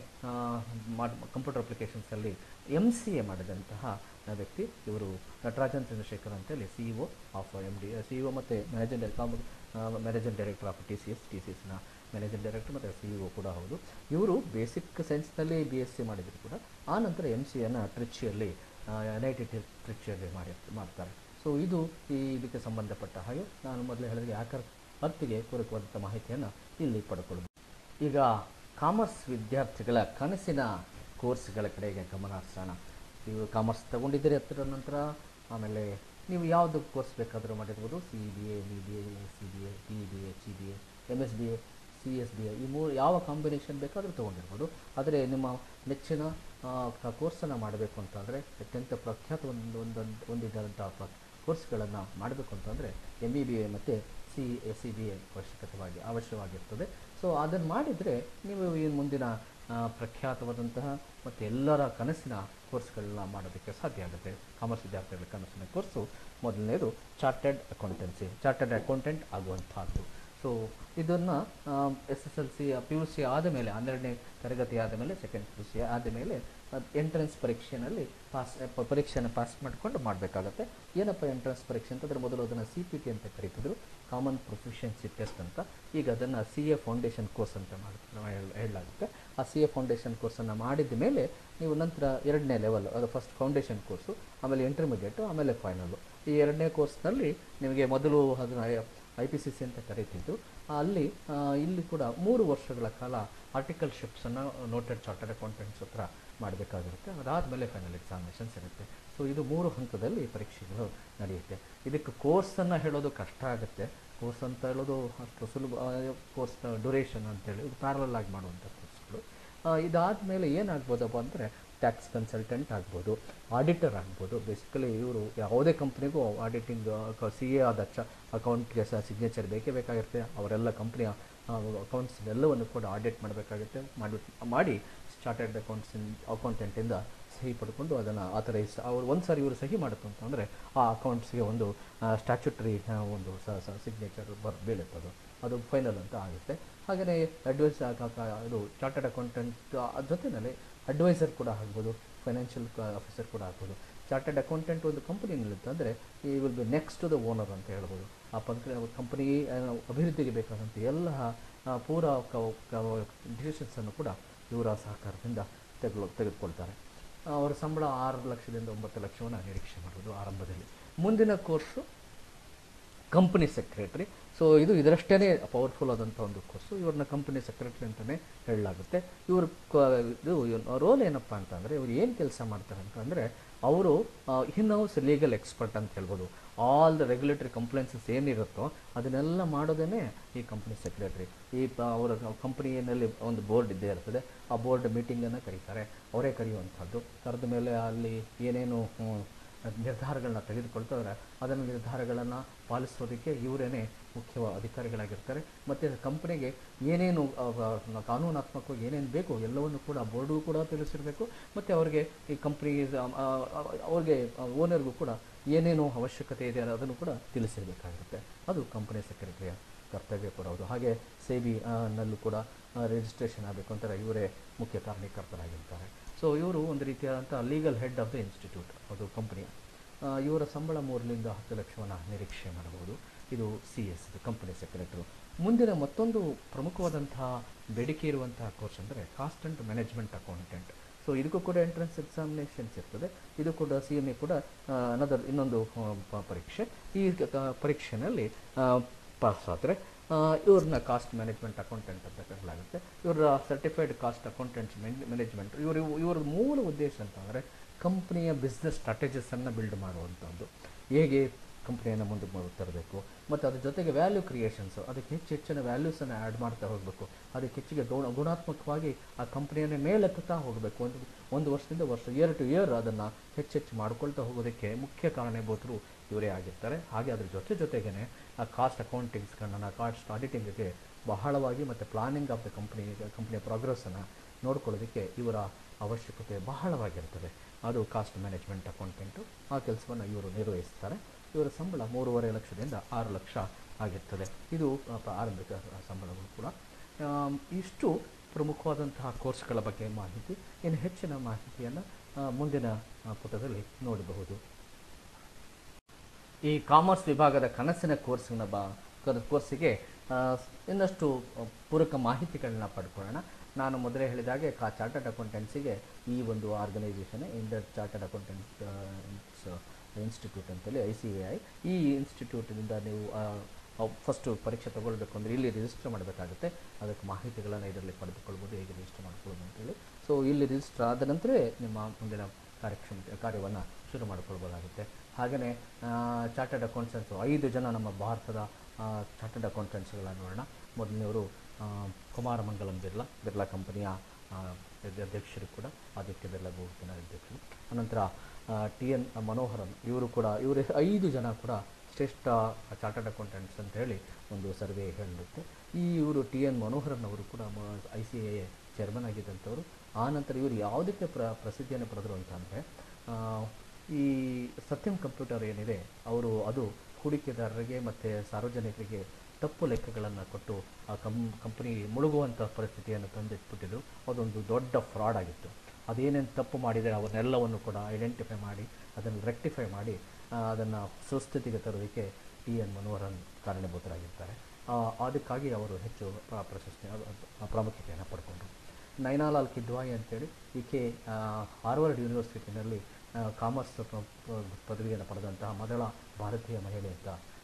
ಮಾಡಿ ಕಂಪ್ಯೂಟರ್ ಅಪ್ಲಿಕೇಶನ್ಸಲ್ಲಿ ಎಮ್ ಸಿ ಎ ಮಾಡಿದಂತಹ ವ್ಯಕ್ತಿ ಇವರು ನಟರಾಜನ್ ಚಂದ್ರಶೇಖರ್ ಅಂತೇಳಿ C E O of M D C E O ಮತ್ತು managing director managing director of T C S T C ಎಸ್ನ ಮ್ಯಾನೇಜಿಂಗ್ ಡೈರೆಕ್ಟರ್ ಮತ್ತು ಸಿ ಇ ಒ ಕೂಡ ಹೌದು ಇವರು ಬೇಸಿಕ್ ಸೈನ್ಸ್ನಲ್ಲಿ ಬಿ ಎಸ್ ಸಿ ಮಾಡಿದ್ರು ಕೂಡ ಆ ನಂತರ ಎಮ್ ಸಿ ಎನ್ನು ಟ್ರಿಚಿಯಲ್ಲಿ ಎನ್ ಐ ಟಿ ಟ್ರಿಚಿಯಲ್ಲಿ ಮಾಡಿ ಮಾಡ್ತಾರೆ ಸೊ ಇದು ಈ ಇದಕ್ಕೆ ಸಂಬಂಧಪಟ್ಟ ಹಾಗೆ ನಾನು ಮೊದಲೇ ಹೇಳಿದ್ರೆ ಯಾಕರ್ ಅರ್ಥಿಗೆ ಪೂರಕವಾದಂಥ ಮಾಹಿತಿಯನ್ನು ಇಲ್ಲಿ ಪಡ್ಕೊಳ್ಬೋದು ಈಗ ಕಾಮರ್ಸ್ ವಿದ್ಯಾರ್ಥಿಗಳ ಕನಸಿನ ಕೋರ್ಸ್ಗಳ ಕಡೆಗೆ ಗಮನ ಹರಿಸೋಣ ನೀವು ಕಾಮರ್ಸ್ ತಗೊಂಡಿದ್ದೀರಿ ಹತ್ತಿರ ನಂತರ ಆಮೇಲೆ ನೀವು ಯಾವುದು ಕೋರ್ಸ್ ಬೇಕಾದರೂ ಮಾಡಿರ್ಬೋದು C B A B B A C B A P B A C B A M S B A C S B A ಈ ಮೂರು ಯಾವ ಕಾಂಬಿನೇಷನ್ ಬೇಕಾದರೂ ತೊಗೊಂಡಿರ್ಬೋದು ಆದರೆ ನಿಮ್ಮ ನೆಚ್ಚಿನ ಕೋರ್ಸನ್ನು ಮಾಡಬೇಕು ಅಂತಂದರೆ ಅತ್ಯಂತ ಪ್ರಖ್ಯಾತ ಒಂದು ಒಂದೊಂದು ಹೊಂದಿದ್ದಂಥ ಕೋರ್ಸ್ಗಳನ್ನು ಮಾಡಬೇಕು ಅಂತಂದರೆ ಎಮ್ ಇ ಬಿ ಎ ಮತ್ತು C S C B A ಅವಶ್ಯಕತೆವಾಗಿ ಅವಶ್ಯವಾಗಿರ್ತದೆ ಸೊ ಅದನ್ನು ಮಾಡಿದರೆ ನೀವು ಈ ಮುಂದಿನ ಆ, ಪ್ರಖ್ಯಾತವಾದಂತಹ ಮತ್ತು ಎಲ್ಲರ ಕನಸಿನ ಕೋರ್ಸ್ಗಳನ್ನ ಮಾಡೋದಕ್ಕೆ ಸಾಧ್ಯ ಆಗುತ್ತೆ ಕಾಮರ್ಸ್ ವಿದ್ಯಾರ್ಥಿಗಳ ಕನಸಿನ ಕೋರ್ಸು ಮೊದಲನೇದು ಚಾರ್ಟೆಡ್ ಅಕೌಂಟೆನ್ಸಿ ಚಾರ್ಟೆಡ್ ಅಕೌಂಟೆಂಟ್ ಆಗುವಂಥದ್ದು ಸೊ ಇದನ್ನು S S L C P U C ಆದ ಮೇಲೆ ಹನ್ನೆರಡನೇ ತರಗತಿ ಆದ ಮೇಲೆ ಸೆಕೆಂಡ್ ಪಿ ಯು ಸಿ ಆದ ಮೇಲೆ ಎಂಟ್ರೆನ್ಸ್ ಪರೀಕ್ಷೆಯಲ್ಲಿ ಪಾಸ್ ಪ- ಪರೀಕ್ಷೆಯನ್ನು ಪಾಸ್ ಮಾಡಿಕೊಂಡು ಮಾಡಬೇಕಾಗತ್ತೆ ಏನಪ್ಪ ಎಂಟ್ರೆನ್ಸ್ ಪರೀಕ್ಷೆ ಅಂತಂದರೆ ಮೊದಲು ಅದನ್ನು ಸಿ ಪಿ ಟಿ ಅಂತ ಕರೀತಿದ್ರು ಕಾಮನ್ ಪ್ರೊಫಿಷಿಯನ್ಸಿ ಟೆಸ್ಟ್ ಅಂತ ಈಗ ಅದನ್ನು ಸಿ ಎ ಫೌಂಡೇಶನ್ ಕೋರ್ಸ್ ಅಂತ ಮಾಡಿ ಹೇಳ- ಹೇಳಲಾಗುತ್ತೆ ಆ ಸಿ ಎ ಫೌಂಡೇಶನ್ ಕೋರ್ಸನ್ನು ಮಾಡಿದ ಮೇಲೆ ನೀವು ನಂತರ ಎರಡನೇ ಲೆವೆಲ್ ಅದು ಫಸ್ಟ್ ಫೌಂಡೇಶನ್ ಕೋರ್ಸು ಆಮೇಲೆ ಇಂಟರ್ಮೀಡಿಯೇಟು ಆಮೇಲೆ ಫೈನಲ್ಲು ಈ ಎರಡನೇ ಕೋರ್ಸ್ನಲ್ಲಿ ನಿಮಗೆ ಮೊದಲು ಅದನ್ನು ಐ ಪಿ ಸಿ ಸಿ ಅಂತ ಕರೀತಿದ್ದು ಅಲ್ಲಿ ಆ, ಇಲ್ಲಿ ಕೂಡ ಮೂರು ವರ್ಷಗಳ ಕಾಲ ಆರ್ಟಿಕಲ್ಶಿಪ್ಸನ್ನು ನೋಟೆಡ್ ಚಾರ್ಟರ್ಡ್ ಅಕೌಂಟೆಂಟ್ಸ್ ಹತ್ರ ಮಾಡಬೇಕಾಗಿರುತ್ತೆ ಅದಾದಮೇಲೆ ಫೈನಲ್ ಎಕ್ಸಾಮಿನೇಷನ್ಸ್ ಇರುತ್ತೆ ಸೊ ಇದು ಮೂರು ಹಂತದಲ್ಲಿ ಪರೀಕ್ಷೆಗಳು ನಡೆಯುತ್ತೆ ಇದಕ್ಕೆ ಕೋರ್ಸನ್ನು ಹೇಳೋದು ಕಷ್ಟ ಆಗುತ್ತೆ ಕೋರ್ಸ್ ಅಂತ ಹೇಳೋದು ಅಷ್ಟು ಸುಲಭ ಕೋರ್ಸ್ ಡ್ಯೂರೇಷನ್ ಅಂತೇಳಿ ಇದು ಪ್ಯಾರಲಲ್ ಆಗಿ ಮಾಡುವಂಥ ಕೋರ್ಸ್ಗಳು ಇದಾದಮೇಲೆ ಏನಾಗ್ಬೋದಪ್ಪ ಅಂದರೆ ಟ್ಯಾಕ್ಸ್ ಕನ್ಸಲ್ಟೆಂಟ್ ಆಗ್ಬೋದು ಆಡಿಟರ್ ಆಗ್ಬೋದು ಬೇಸಿಕಲಿ ಇವರು ಯಾವುದೇ ಕಂಪ್ನಿಗೂ ಆಡಿಟಿಂಗ್ ಸಿ ಎ ಆದ ಚ ಅಕೌಂಟ್ಗೆ ಸಹ ಸಿಗ್ನೇಚರ್ ಬೇಕೇ ಬೇಕಾಗಿರುತ್ತೆ ಅವರೆಲ್ಲ ಕಂಪ್ನಿಯ ಅಕೌಂಟ್ಸ್ ಎಲ್ಲವನ್ನು ಕೂಡ ಆಡಿಟ್ ಮಾಡಬೇಕಾಗುತ್ತೆ ಮಾಡಿ ಮಾಡಿ ಚಾರ್ಟೆಡ್ ಅಕೌಂಟ್ಸ್ ಅಕೌಂಟೆಂಟಿಂದ ಸಹಿ ಪಡ್ಕೊಂಡು ಅದನ್ನು ಆಥರೈಸ್ ಅವ್ರು ಒಂದು ಸಾರಿ ಇವರು ಸಹಿ ಮಾಡುತ್ತೆ ಅಂತಂದರೆ ಆ ಅಕೌಂಟ್ಸ್ಗೆ ಒಂದು ಸ್ಟ್ಯಾಚ್ಯುಟರಿ ಒಂದು ಸಿಗ್ನೇಚರ್ ಬರ್ ಬೀಳುತ್ತೆ ಅದು ಅದು ಫೈನಲ್ ಅಂತ ಆಗುತ್ತೆ ಹಾಗೆಯೇ ಅಡ್ವೈಸ್ ಇದು ಚಾರ್ಟೆಡ್ ಅಕೌಂಟೆಂಟ್ ಜೊತೆಯಲ್ಲಿ ಅಡ್ವೈಸರ್ ಕೂಡ ಆಗ್ಬೋದು ಫೈನಾನ್ಷಿಯಲ್ ಆಫೀಸರ್ ಕೂಡ ಆಗ್ಬೋದು ಚಾರ್ಟೆಡ್ ಅಕೌಂಟೆಂಟ್ ಒಂದು ಕಂಪನಿನಲ್ಲಿತ್ತು ಅಂದರೆ ಈ will be next to the owner ಅಂತ ಹೇಳ್ಬೋದು ಆ ಕಂಪನಿ ಅಭಿವೃದ್ಧಿಗೆ ಬೇಕಾದಂಥ ಎಲ್ಲ ಆ, ಪೂರ ಡಿಸಿಷನ್ಸನ್ನು ಕೂಡ ಇವರ ಸಹಕಾರದಿಂದ ತೆಗೆದು ತೆಗೆದುಕೊಳ್ತಾರೆ ಅವರ ಸಂಬಳ ಆರು ಲಕ್ಷದಿಂದ ಒಂಬತ್ತು ಲಕ್ಷವನ್ನು ನಿರೀಕ್ಷೆ ಮಾಡ್ಬೋದು ಆರಂಭದಲ್ಲಿ ಮುಂದಿನ ಕೋರ್ಸು ಕಂಪನಿ ಸೆಕ್ರೆಟರಿ ಸೊ ಇದು ಇದರಷ್ಟೇ ಪವರ್ಫುಲ್ ಆದಂಥ ಒಂದು ಕೋರ್ಸು ಇವ್ರನ್ನ ಕಂಪನಿ ಸೆಕ್ರೆಟರಿ ಅಂತಲೇ ಹೇಳಲಾಗುತ್ತೆ ಇವ್ರ ಕ- ಇದು ರೋಲ್ ಏನಪ್ಪ ಅಂತಂದರೆ ಇವ್ರು ಏನು ಕೆಲಸ ಮಾಡ್ತಾರೆ ಅಂತಂದರೆ ಅವರು ಇನ್ ಹೌಸ್ ಲೀಗಲ್ ಎಕ್ಸ್ಪರ್ಟ್ ಅಂತ ಹೇಳ್ಬೋದು ಆಲ್ ದ ರೆಗ್ಯುಲೇಟರಿ ಕಂಪ್ಲೇನ್ಸಸ್ ಏನಿರುತ್ತೋ ಅದನ್ನೆಲ್ಲ ಮಾಡೋದೇ ಈ ಕಂಪನಿ ಸೆಕ್ರೆಟರಿ ಈ ಪ- ಅವರ ಕಂಪನಿಯಲ್ಲಿ ಒಂದು ಬೋರ್ಡ್ ಇದ್ದೇ ಇರ್ತದೆ ಆ ಬೋರ್ಡ್ ಮೀಟಿಂಗನ್ನು ಕರೀತಾರೆ ಅವರೇ ಕರೆಯುವಂಥದ್ದು ಕರೆದ ಮೇಲೆ ಅಲ್ಲಿ ಏನೇನು ಹ್ಮ್, ನಿರ್ಧಾರಗಳನ್ನ ತೆಗೆದುಕೊಳ್ತಾರೆ ಅದನ್ನು ನಿರ್ಧಾರಗಳನ್ನು ಪಾಲಿಸೋದಕ್ಕೆ ಇವರೇನೆ ಮುಖ್ಯ ಅಧಿಕಾರಿಗಳಾಗಿರ್ತಾರೆ ಮತ್ತು ಕಂಪನಿಗೆ ಏನೇನು ಆ, ಆ, ಕಾನೂನಾತ್ಮಕವಾಗಿ ಏನೇನು ಬೇಕು ಎಲ್ಲವನ್ನು ಕೂಡ ಬೋರ್ಡ್ಗೂ ಕೂಡ ತಿಳಿಸಿರಬೇಕು ಮತ್ತು ಅವರಿಗೆ ಈ ಕಂಪ್ನಿ ಅವ್ರಿಗೆ ಓನರ್ಗೂ ಕೂಡ ಏನೇನು ಅವಶ್ಯಕತೆ ಇದೆ ಅದನ್ನು ಕೂಡ ತಿಳಿಸಿರಬೇಕಾಗಿರುತ್ತೆ ಅದು ಕಂಪನಿ ಸೆಕ್ರೆಟರಿಯ ಕರ್ತವ್ಯ ಕೂಡ ಹೌದು ಹಾಗೆ ಸೇಬಿ ಆ, ನಲ್ಲೂ ಕೂಡ ರಿಜಿಸ್ಟ್ರೇಷನ್ ಆಗಬೇಕು ಅಂತಾರೆ ಇವರೇ ಮುಖ್ಯ ಕಾರಣೀಕರ್ತರಾಗಿರ್ತಾರೆ ಸೊ ಇವರು ಒಂದು ರೀತಿಯಾದಂಥ legal head of the institute ಅದು ಕಂಪನಿಯ ಇವರ ಸಂಬಳ ಮೂರರಿಂದ ಹತ್ತು ಲಕ್ಷವನ್ನು ನಿರೀಕ್ಷೆ ಮಾಡಬಹುದು ಇದು ಸಿ ಎಸ್ ಕಂಪನಿ ಸೆಕ್ರೆಟರು ಮುಂದಿನ ಮತ್ತೊಂದು ಪ್ರಮುಖವಾದಂತಹ ಬೇಡಿಕೆ ಇರುವಂತಹ ಕೋರ್ಸ್ ಅಂದರೆ cost and management accountant so ಇದಕ್ಕೂ ಕೂಡ ಎಂಟ್ರೆನ್ಸ್ ಎಕ್ಸಾಮಿನೇಷನ್ಸ್ ಇರ್ತದೆ ಇದು ಕೂಡ ಸಿ ಎಮ್ ಎ ಕೂಡ ಅನದರ್ ಇನ್ನೊಂದು ಆ, ಪ- ಪರೀಕ್ಷೆ ಈ ಕ- ಪರೀಕ್ಷೆನಲ್ಲಿ ಪಾಸ್ ಆದರೆ ಇವ್ರನ್ನ ಕಾಸ್ಟ್ ಮ್ಯಾನೇಜ್ಮೆಂಟ್ ಅಕೌಂಟೆಂಟ್ ಅಂತ ಕರೆಯಲಾಗುತ್ತೆ ಇವರ ಸರ್ಟಿಫೈಡ್ ಕಾಸ್ಟ್ ಅಕೌಂಟೆಂಟ್ಸ್ ಮ್ಯಾನೇಜ್ಮೆಂಟ್ ಇವರು ಇವರ ಮೂಲ ಉದ್ದೇಶ ಅಂತಂದರೆ ಕಂಪ್ನಿಯ ಬಿಸ್ನೆಸ್ ಸ್ಟ್ರಾಟಜಿಸನ್ನು ಬಿಲ್ಡ್ ಮಾಡುವಂಥದ್ದು ಹೇಗೆ ಕಂಪ್ನಿಯನ್ನು ಮುಂದೆ ಮು- ತರಬೇಕು ಮತ್ತು ಅದ್ರ ಜೊತೆಗೆ ವ್ಯಾಲ್ಯೂ ಕ್ರಿಯೇಷನ್ಸು ಅದಕ್ಕೆ ಹೆಚ್ಚು ಹೆಚ್ಚಿನ ವ್ಯಾಲ್ಯೂಸನ್ನು ಆ್ಯಡ್ ಮಾಡ್ತಾ ಹೋಗಬೇಕು ಅದಕ್ಕೆ ಹೆಚ್ಚಿಗೆ ಗುಣ ಗುಣಾತ್ಮಕವಾಗಿ ಆ ಕಂಪ್ನಿಯನ್ನೇ ಮೇಲೆತ್ತುತ್ತಾ ಹೋಗಬೇಕು ಒಂದು ಒಂದು ವರ್ಷದಿಂದ ವರ್ಷ ಇಯರ್ ಟು ಇಯರ್ ಅದನ್ನು ಹೆಚ್ಚೆಚ್ಚು ಮಾಡ್ಕೊಳ್ತಾ ಹೋಗೋದಕ್ಕೆ ಮುಖ್ಯ ಕಾರಣೀಭೂತರು ಇವರೇ ಆಗಿರ್ತಾರೆ ಹಾಗೆ ಅದ್ರ ಜೊತೆ ಜೊತೆಗೇ ಆ ಕಾಸ್ಟ್ ಅಕೌಂಟಿಂಗ್ಸ್ಗಳನ್ನ ಕಾಸ್ಟ್ ಆಡಿಟಿಂಗ್ಗೆ ಬಹಳವಾಗಿ ಮತ್ತು ಪ್ಲಾನಿಂಗ್ ಆಫ್ ದ ಕಂಪ್ನಿ ಕಂಪ್ನಿಯ ಪ್ರೋಗ್ರೆಸ್ಸನ್ನು ನೋಡ್ಕೊಳ್ಳೋದಕ್ಕೆ ಇವರ ಅವಶ್ಯಕತೆ ಬಹಳವಾಗಿರ್ತದೆ ಅದು ಕಾಸ್ಟ್ ಮ್ಯಾನೇಜ್ಮೆಂಟ್ ಅಕೌಂಟೆಂಟು ಆ ಕೆಲಸವನ್ನು ಇವರು ನಿರ್ವಹಿಸ್ತಾರೆ ಇವರ ಸಂಬಳ ಮೂರುವರೆ ಲಕ್ಷದಿಂದ ಆರು ಲಕ್ಷ ಆಗಿರ್ತದೆ ಇದು ಆ, ಪ- ಆರಂಭಿಕ ಸಂಬಳಗಳು ಕೂಡ ಆಮ್, ಇಷ್ಟು ಪ್ರಮುಖವಾದಂತಹ ಕೋರ್ಸ್ಗಳ ಬಗ್ಗೆ ಮಾಹಿತಿ ಇನ್ನು ಹೆಚ್ಚಿನ ಮಾಹಿತಿಯನ್ನು ಮುಂದಿನ ಆ, ಪುಟದಲ್ಲಿ ನೋಡಬಹುದು ಈ ಕಾಮರ್ಸ್ ವಿಭಾಗದ ಕನಸಿನ ಕೋರ್ಸಿನ ಬಾ ಕರ್- ಕೋರ್ಸಿಗೆ ಆ, ಇನ್ನಷ್ಟು ಆ, ಪೂರಕ ಮಾಹಿತಿಗಳನ್ನ ಪಡ್ಕೊಳ್ಳೋಣ ನಾನು ಮೊದಲೇ ಹೇಳಿದಾಗೆ ಕಾ ಚಾರ್ಟರ್ಡ್ ಅಕೌಂಟೆನ್ಸಿಗೆ ಈ ಒಂದು organisation Indian chartered accountants institute ಅಂತೇಳಿ ಐ ಸಿ ಎ ಐ ಈ ಇನ್ಸ್ಟಿಟ್ಯೂಟಿನಿಂದ ನೀವು ಫಸ್ಟು ಪರೀಕ್ಷೆ ತಗೊಳ್ಬೇಕು ಅಂದರೆ ಇಲ್ಲಿ ರಿಜಿಸ್ಟರ್ ಮಾಡಬೇಕಾಗುತ್ತೆ ಅದಕ್ಕೆ ಮಾಹಿತಿಗಳನ್ನು ಇದರಲ್ಲಿ ಪಡೆದುಕೊಳ್ಬೋದು ಹೇಗೆ ರಿಜಿಸ್ಟರ್ ಮಾಡ್ಕೊಳ್ಳೋದು ಅಂತೇಳಿ ಸೊ ಇಲ್ಲಿ ರಿಜಿಸ್ಟರ್ ಆದ ನಂತರವೇ ನಿಮ್ಮ ಮುಂದಿನ ಕಾರ್ಯಕ್ಷಮ ಕಾರ್ಯವನ್ನು ಶುರು ಮಾಡಿಕೊಳ್ಬೋದಾಗುತ್ತೆ ಹಾಗೆಯೇ ಚಾರ್ಟರ್ಡ್ ಅಕೌಂಟೆಂಟ್ಸು ಐದು ಜನ ನಮ್ಮ ಭಾರತದ ಚಾರ್ಟರ್ಡ್ ಅಕೌಂಟೆಂಟ್ಸ್ಗಳನ್ನ ನೋಡೋಣ ಮೊದಲನೆಯವರು ಕುಮಾರ ಮಂಗಲಂ ಬಿರ್ಲಾ ಬಿರ್ಲಾ ಕಂಪನಿಯ ಆ, ಅಧ್ಯ- ಅಧ್ಯಕ್ಷರು ಕೂಡ ಆದಿತ್ಯ ಬಿರ್ಲಾ ಬಹುದಿನ ಅಧ್ಯಕ್ಷರು ಅನಂತರ ಟಿ ಎನ್ ಮನೋಹರನ್ ಇವರು ಕೂಡ ಇವರು ಐದು ಜನ ಕೂಡ ಶ್ರೇಷ್ಠ ಚಾರ್ಟರ್ಡ್ ಅಕೌಂಟೆಂಟ್ಸ್ ಅಂತ ಹೇಳಿ ಒಂದು ಸರ್ವೆ ಹೇಳುತ್ತೆ ಈ ಇವರು ಟಿ ಎನ್ ಮನೋಹರನ್ ಅವರು ಕೂಡ ಐ ಸಿ ಎ ಚೇರ್ಮನ್ ಆಗಿದ್ದಂಥವ್ರು ಆ ನಂತರ ಇವರು ಯಾವುದಕ್ಕೆ ಪ್ರ ಪ್ರಸಿದ್ಧಿಯನ್ನು ಪಡೆದರು ಅಂತಂದರೆ ಈ ಸತ್ಯಂ ಕಂಪ್ಯೂಟರ್ ಏನಿದೆ ಅವರು ಅದು ಹೂಡಿಕೆದಾರರಿಗೆ ಮತ್ತು ಸಾರ್ವಜನಿಕರಿಗೆ ತಪ್ಪು ಲೆಕ್ಕಗಳನ್ನು ಕೊಟ್ಟು ಆ ಕಂ ಕಂಪನಿ ಮುಳುಗುವಂಥ ಪರಿಸ್ಥಿತಿಯನ್ನು ತಂದಿಟ್ಬಿಟ್ಟಿದ್ರು ಅದೊಂದು ದೊಡ್ಡ ಫ್ರಾಡ್ ಆಗಿತ್ತು ಅದೇನೇನು ತಪ್ಪು ಮಾಡಿದರೆ ಅವನ್ನೆಲ್ಲವನ್ನು ಕೂಡ ಐಡೆಂಟಿಫೈ ಮಾಡಿ ಅದನ್ನು ರೆಕ್ಟಿಫೈ ಮಾಡಿ ಅದನ್ನು ಸುಸ್ಥಿತಿಗೆ ತರೋದಕ್ಕೆ ಟಿ ಎನ್ ಮನೋಹರನ್ ಕಾರಣೀಭೂತರಾಗಿರ್ತಾರೆ ಆ, ಅದಕ್ಕಾಗಿ ಅವರು ಹೆಚ್ಚು ಪ್ರ- ಪ್ರಶಸ್ತಿ ಆ, ಪ್ರಾಮುಖ್ಯತೆಯನ್ನು ಪಡ್ಕೊಂಡ್ರು ನೈನಾಲಾಲ್ ಕಿದ್ವಾಯಿ ಅಂತೇಳಿ ಈಕೆ ಆ, ಹಾರ್ವರ್ಡ್ ಯೂನಿವರ್ಸಿಟಿನಲ್ಲಿ ಆ, ಕಾಮರ್ಸ್ ಪ- ಪ- ಪದವಿಯನ್ನು ಪಡೆದಂತಹ ಮೊದಲ ಭಾರತೀಯ ಮಹಿಳೆ ಅಂತ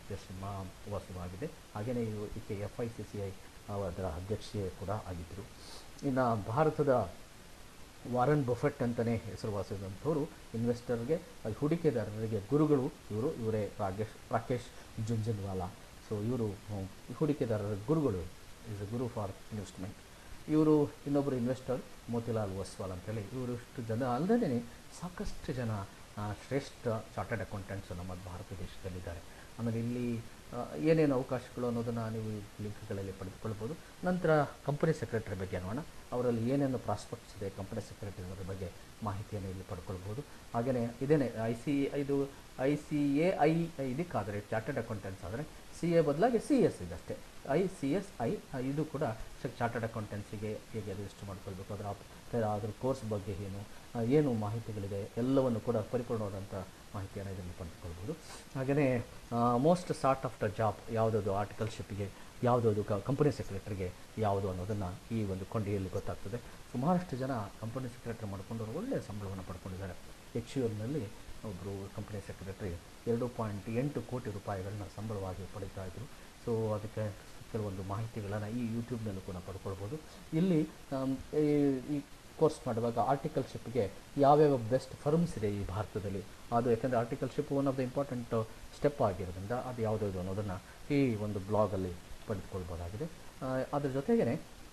ಎಸ್ ಮಾ ವಾಸವಾಗಿದೆ ಹಾಗೆಯೇ ಇವು ಈಕೆ F I C C I ಅದರ ಅಧ್ಯಕ್ಷೆ ಕೂಡ ಆಗಿದ್ದರು ಇನ್ನು ಭಾರತದ ವಾರನ್ ಬಫೆಟ್ ಅಂತಲೇ ಹೆಸರುವಾಸಿದಂಥವರು ಇನ್ವೆಸ್ಟರ್ಗೆ ಅದು ಹೂಡಿಕೆದಾರರಿಗೆ ಗುರುಗಳು ಇವರು ಇವರೇ ರಾಗೇಶ್ ರಾಕೇಶ್ ಜುಂಜನ್ವಾಲಾ ಸೊ ಇವರು ಹ್ಮ್, ಹೂಡಿಕೆದಾರರ ಗುರುಗಳು is a guru for investment ಇವರು ಇನ್ನೊಬ್ಬರು ಇನ್ವೆಸ್ಟರ್ ಮೋತಿಲಾಲ್ ಒಸ್ವಾಲ್ ಅಂತೇಳಿ ಇವರು ಇಷ್ಟು ಜನ ಅಲ್ಲದೇ ಸಾಕಷ್ಟು ಜನ ಆ, ಶ್ರೇಷ್ಠ ಚಾರ್ಟರ್ಡ್ ಅಕೌಂಟೆಂಟ್ಸ್ ನಮ್ಮ ಭಾರತ ದೇಶದಲ್ಲಿದ್ದಾರೆ ಆಮೇಲೆ ಇಲ್ಲಿ ಆ, ಏನೇನು ಅವಕಾಶಗಳು ಅನ್ನೋದನ್ನು ನೀವು ಈ ಲಿಂಕ್ಗಳಲ್ಲಿ ಪಡೆದುಕೊಳ್ಬೋದು ನಂತರ ಕಂಪನಿ ಸೆಕ್ರೆಟರಿ ಬಗ್ಗೆ ನೋಡೋಣ ಅವರಲ್ಲಿ ಏನೇನು ಪ್ರಾಸ್ಪೆಕ್ಟ್ಸ್ ಇದೆ ಕಂಪನಿ ಸೆಕ್ರೆಟರಿ ಅನ್ನೋದ್ರ ಬಗ್ಗೆ ಮಾಹಿತಿಯನ್ನು ಇಲ್ಲಿ ಪಡ್ಕೊಳ್ಬೋದು ಹಾಗೆಯೇ ಇದೇನೆ ಐ ಸಿ ಇದು ಐ ಸಿ ಎ ಐ ಇದಕ್ಕಾದರೆ ಚಾರ್ಟರ್ಡ್ ಅಕೌಂಟೆಂಟ್ಸ್ ಆದರೆ ಸಿ ಎ ಬದಲಾಗಿ ಸಿ ಎಸ್ ಇದೆ ಅಷ್ಟೇ ಐ ಸಿ ಎಸ್ ಐ ಇದು ಕೂಡ ಚಾರ್ಟರ್ಡ್ ಅಕೌಂಟೆನ್ಸಿಗೆ ಹೇಗೆ ರಿಜಿಸ್ಟರ್ ಮಾಡ್ಕೊಳ್ಬೇಕು ಅದರ ಆಪ್- ಅದ್ರ ಕೋರ್ಸ್ ಬಗ್ಗೆ ಏನು ಆ, ಏನು ಮಾಹಿತಿಗಳಿದೆ ಎಲ್ಲವನ್ನು ಕೂಡ ಪರಿಪೂರ್ಣವಾದಂಥ ಮಾಹಿತಿಯನ್ನು ಇದರಲ್ಲಿ ಪಡೆದುಕೊಳ್ಬೋದು ಹಾಗೆಯೇ most sort of the job ಯಾವುದಾದ್ರು ಆರ್ಟಿಕಲ್ಶಿಪ್ಗೆ ಯಾವುದಾದ್ರು ಕಂಪನಿ ಸೆಕ್ರೆಟರಿಗೆ ಯಾವುದು ಅನ್ನೋದನ್ನು ಈ ಒಂದು ಕೊಂಡಿಯಲ್ಲಿ ಗೊತ್ತಾಗ್ತದೆ ಸುಮಾರಷ್ಟು ಜನ ಕಂಪನಿ ಸೆಕ್ರೆಟರಿ ಮಾಡ್ಕೊಂಡು ಒಳ್ಳೆಯ ಸಂಬಳವನ್ನು ಪಡ್ಕೊಂಡಿದ್ದಾರೆ ಎಚ್ ಯು ಎಲ್ನಲ್ಲಿ ಒಬ್ಬರು ಕಂಪನಿ ಸೆಕ್ರೆಟರಿ ಎರಡು ಪಾಯಿಂಟ್ ಎಂಟು ಕೋಟಿ ರೂಪಾಯಿಗಳನ್ನ ಸಂಬಳವಾಗಿ ಪಡೀತಾ ಇದ್ರು ಸೊ ಅದಕ್ಕೆ ಕೆಲವೊಂದು ಮಾಹಿತಿಗಳನ್ನು ಈ ಯೂಟ್ಯೂಬ್ನಲ್ಲೂ ಕೂಡ ಪಡ್ಕೊಳ್ಬೋದು ಇಲ್ಲಿ ಆಮ್, ಈ- ಈ ಕೋರ್ಸ್ ಮಾಡುವಾಗ ಆರ್ಟಿಕಲ್ಶಿಪ್ಗೆ ಯಾವ್ಯಾವ ಬೆಸ್ಟ್ ಫರ್ಮ್ಸ್ ಇದೆ ಈ ಭಾರತದಲ್ಲಿ ಅದು ಯಾಕಂದರೆ articleship one of the important step ಆಗಿರೋದ್ರಿಂದ ಅದು ಯಾವುದ್ಯಾವುದು ಅನ್ನೋದನ್ನು ಈ ಒಂದು ಬ್ಲಾಗಲ್ಲಿ ಪಡೆದುಕೊಳ್ಬೋದಾಗಿದೆ ಆ, ಅದ್ರ ಜೊತೆಗೇ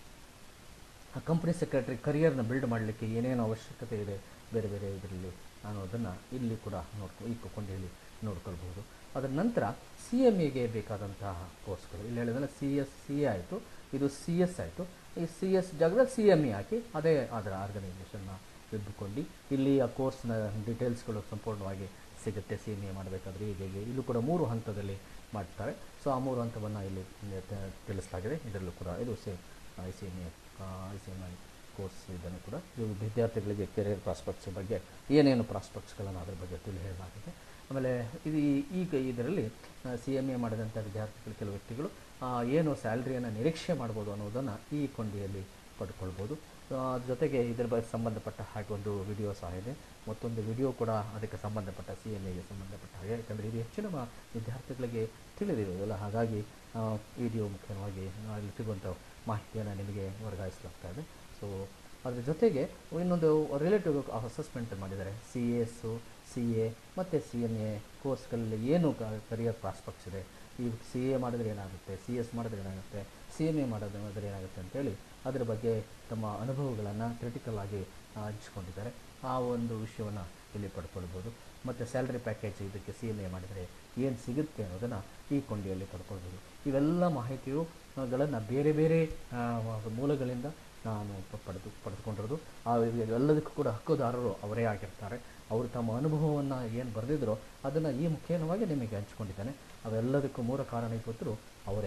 ಆ ಕಂಪ್ನಿ ಸೆಕ್ರೆಟರಿ ಕರಿಯರ್ನ ಬಿಲ್ಡ್ ಮಾಡಲಿಕ್ಕೆ ಏನೇನು ಅವಶ್ಯಕತೆ ಇದೆ ಬೇರೆ ಬೇರೆ ಇದರಲ್ಲಿ ಅನ್ನೋದನ್ನು ಇಲ್ಲಿ ಕೂಡ ನೋಡ್ಕೊ ಈ ಕೊಂಡಿಯಲ್ಲಿ ನೋಡ್ಕೊಳ್ಬಹುದು ಅದರ ನಂತರ ಸಿ ಎಮ್ ಎಗೆ ಬೇಕಾದಂತಹ ಕೋರ್ಸ್ಗಳು ಇಲ್ಲಿ ಹೇಳಿದ್ರೆ ಸಿ ಎಸ್ ಸಿ ಎ ಆಯಿತು ಇದು ಸಿ ಎಸ್ ಆಯಿತು ಈ ಸಿ ಎಸ್ ಜಾಗದಲ್ಲಿ ಸಿ ಎಮ್ ಇ ಹಾಕಿ ಅದೇ ಅದರ ಆರ್ಗನೈಸೇಷನ್ನ ಇದ್ದುಕೊಂಡು ಇಲ್ಲಿ ಆ ಕೋರ್ಸ್ನ ಡೀಟೇಲ್ಸ್ಗಳು ಸಂಪೂರ್ಣವಾಗಿ ಸಿಗುತ್ತೆ ಸಿ ಎಮ್ ಎ ಮಾಡಬೇಕಾದ್ರೆ ಹೀಗೆ ಹೀಗೆ ಇಲ್ಲೂ ಕೂಡ ಮೂರು ಹಂತದಲ್ಲಿ ಮಾಡ್ತಾರೆ ಸೊ ಆ ಮೂರು ಹಂತವನ್ನು ಇಲ್ಲಿ ತ- ತಿಳಿಸಲಾಗಿದೆ ಇದರಲ್ಲೂ ಕೂಡ ಇದು same I C M A I C M I course ಇದನ್ನು ಕೂಡ ಇದು ವಿದ್ಯಾರ್ಥಿಗಳಿಗೆ ಕೆರಿಯರ್ ಪ್ರಾಸ್ಪೆಕ್ಟ್ಸ್ ಬಗ್ಗೆ ಏನೇನು ಪ್ರಾಸ್ಪೆಕ್ಟ್ಸ್ಗಳನ್ನು ಅದರ ಬಗ್ಗೆ ತಿಳಿ ಹೇಳಲಾಗಿದೆ ಆಮೇಲೆ ಇದು ಈ- ಈಗ ಇದರಲ್ಲಿ ಸಿ ಎಮ್ ಎ ಮಾಡಿದಂಥ ವಿದ್ಯಾರ್ಥಿಗಳು ಕೆಲವು ವ್ಯಕ್ತಿಗಳು ಆ, ಏನು ಸ್ಯಾಲ್ರಿಯನ್ನು ನಿರೀಕ್ಷೆ ಮಾಡ್ಬೋದು ಅನ್ನೋದನ್ನು ಈ ಕೊಂಡಿಯಲ್ಲಿ ಪಡ್ಕೊಳ್ಬೋದು ಆ, ಜೊತೆಗೆ ಇದರ ಬಗ್ಗೆ ಸಂಬಂಧಪಟ್ಟ ಹಾಗೆ ಒಂದು ವಿಡಿಯೋ ಸಹ ಇದೆ ಮತ್ತೊಂದು ವಿಡಿಯೋ ಕೂಡ ಅದಕ್ಕೆ ಸಂಬಂಧಪಟ್ಟ ಸಿ ಎಮ್ ಎಗೆ ಸಂಬಂಧಪಟ್ಟ ಹಾಗೆ ಯಾಕಂದರೆ ಇದು ಹೆಚ್ಚಿನ ಮ- ವಿದ್ಯಾರ್ಥಿಗಳಿಗೆ ತಿಳಿದಿರುವುದಿಲ್ಲ ಹಾಗಾಗಿ ವಿಡಿಯೋ ಮುಖ್ಯವಾಗಿ ಅಲ್ಲಿ ಸಿಗುವಂಥ ಮಾಹಿತಿಯನ್ನು ನಿಮಗೆ ವರ್ಗಾಯಿಸಲಾಗ್ತಾ ಇದೆ ಸೊ ಅದ್ರ ಜೊತೆಗೆ ಇನ್ನೊಂದು ರಿಲೇಟಿವ್ ಅಸೆಸ್ಮೆಂಟ್ ಮಾಡಿದ್ದಾರೆ ಸಿ ಎಸ್ಸು ಸಿ ಎ ಮತ್ತು ಸಿ ಎಮ್ ಎ ಕೋರ್ಸ್ಗಳಲ್ಲಿ ಏನು ಕರಿಯರ್ ಪ್ರಾಸ್ಪೆಕ್ಟ್ಸ್ ಇದೆ ಈ ಸಿ ಎ ಮಾಡಿದ್ರೆ ಏನಾಗುತ್ತೆ ಸಿ ಎಸ್ ಮಾಡಿದ್ರೆ ಏನಾಗುತ್ತೆ ಸಿ ಎಮ್ ಎ ಮಾಡೋದ್ರೆ ಏನಾಗುತ್ತೆ ಅಂತೇಳಿ ಅದರ ಬಗ್ಗೆ ತಮ್ಮ ಅನುಭವಗಳನ್ನು ಕ್ರಿಟಿಕಲ್ ಆಗಿ ಆ, ಹಂಚ್ಕೊಂಡಿದ್ದಾರೆ ಆ ಒಂದು ವಿಷಯವನ್ನು ಇಲ್ಲಿ ಪಡ್ಕೊಳ್ಬೋದು ಮತ್ತು ಸ್ಯಾಲ್ರಿ ಪ್ಯಾಕೇಜ್ ಇದಕ್ಕೆ ಸಿ ಎಮ್ ಎ ಮಾಡಿದರೆ ಏನು ಸಿಗುತ್ತೆ ಅನ್ನೋದನ್ನು ಈ ಕೊಂಡಿಯಲ್ಲಿ ಪಡ್ಕೊಳ್ಬೋದು ಇವೆಲ್ಲ ಮಾಹಿತಿಯುಗಳನ್ನು ಬೇರೆ ಬೇರೆ ಆ, ಮೂಲಗಳಿಂದ ನಾನು ಪ- ಪಡೆದು ಪಡೆದುಕೊಂಡಿರೋದು ಆ ಎಲ್ಲದಕ್ಕೂ ಕೂಡ ಹಕ್ಕುದಾರರು ಅವರೇ ಆಗಿರ್ತಾರೆ ಅವರು ತಮ್ಮ ಅನುಭವವನ್ನು ಏನು ಬರೆದಿದ್ರೋ ಅದನ್ನು ಈ ಮುಖೇನವಾಗಿ ನಿಮಗೆ ಹಂಚ್ಕೊಂಡಿದ್ದಾನೆ ಅವೆಲ್ಲದಕ್ಕೂ ಮೂಲ ಕಾರಣೀಭೂತರು ಅವರೇ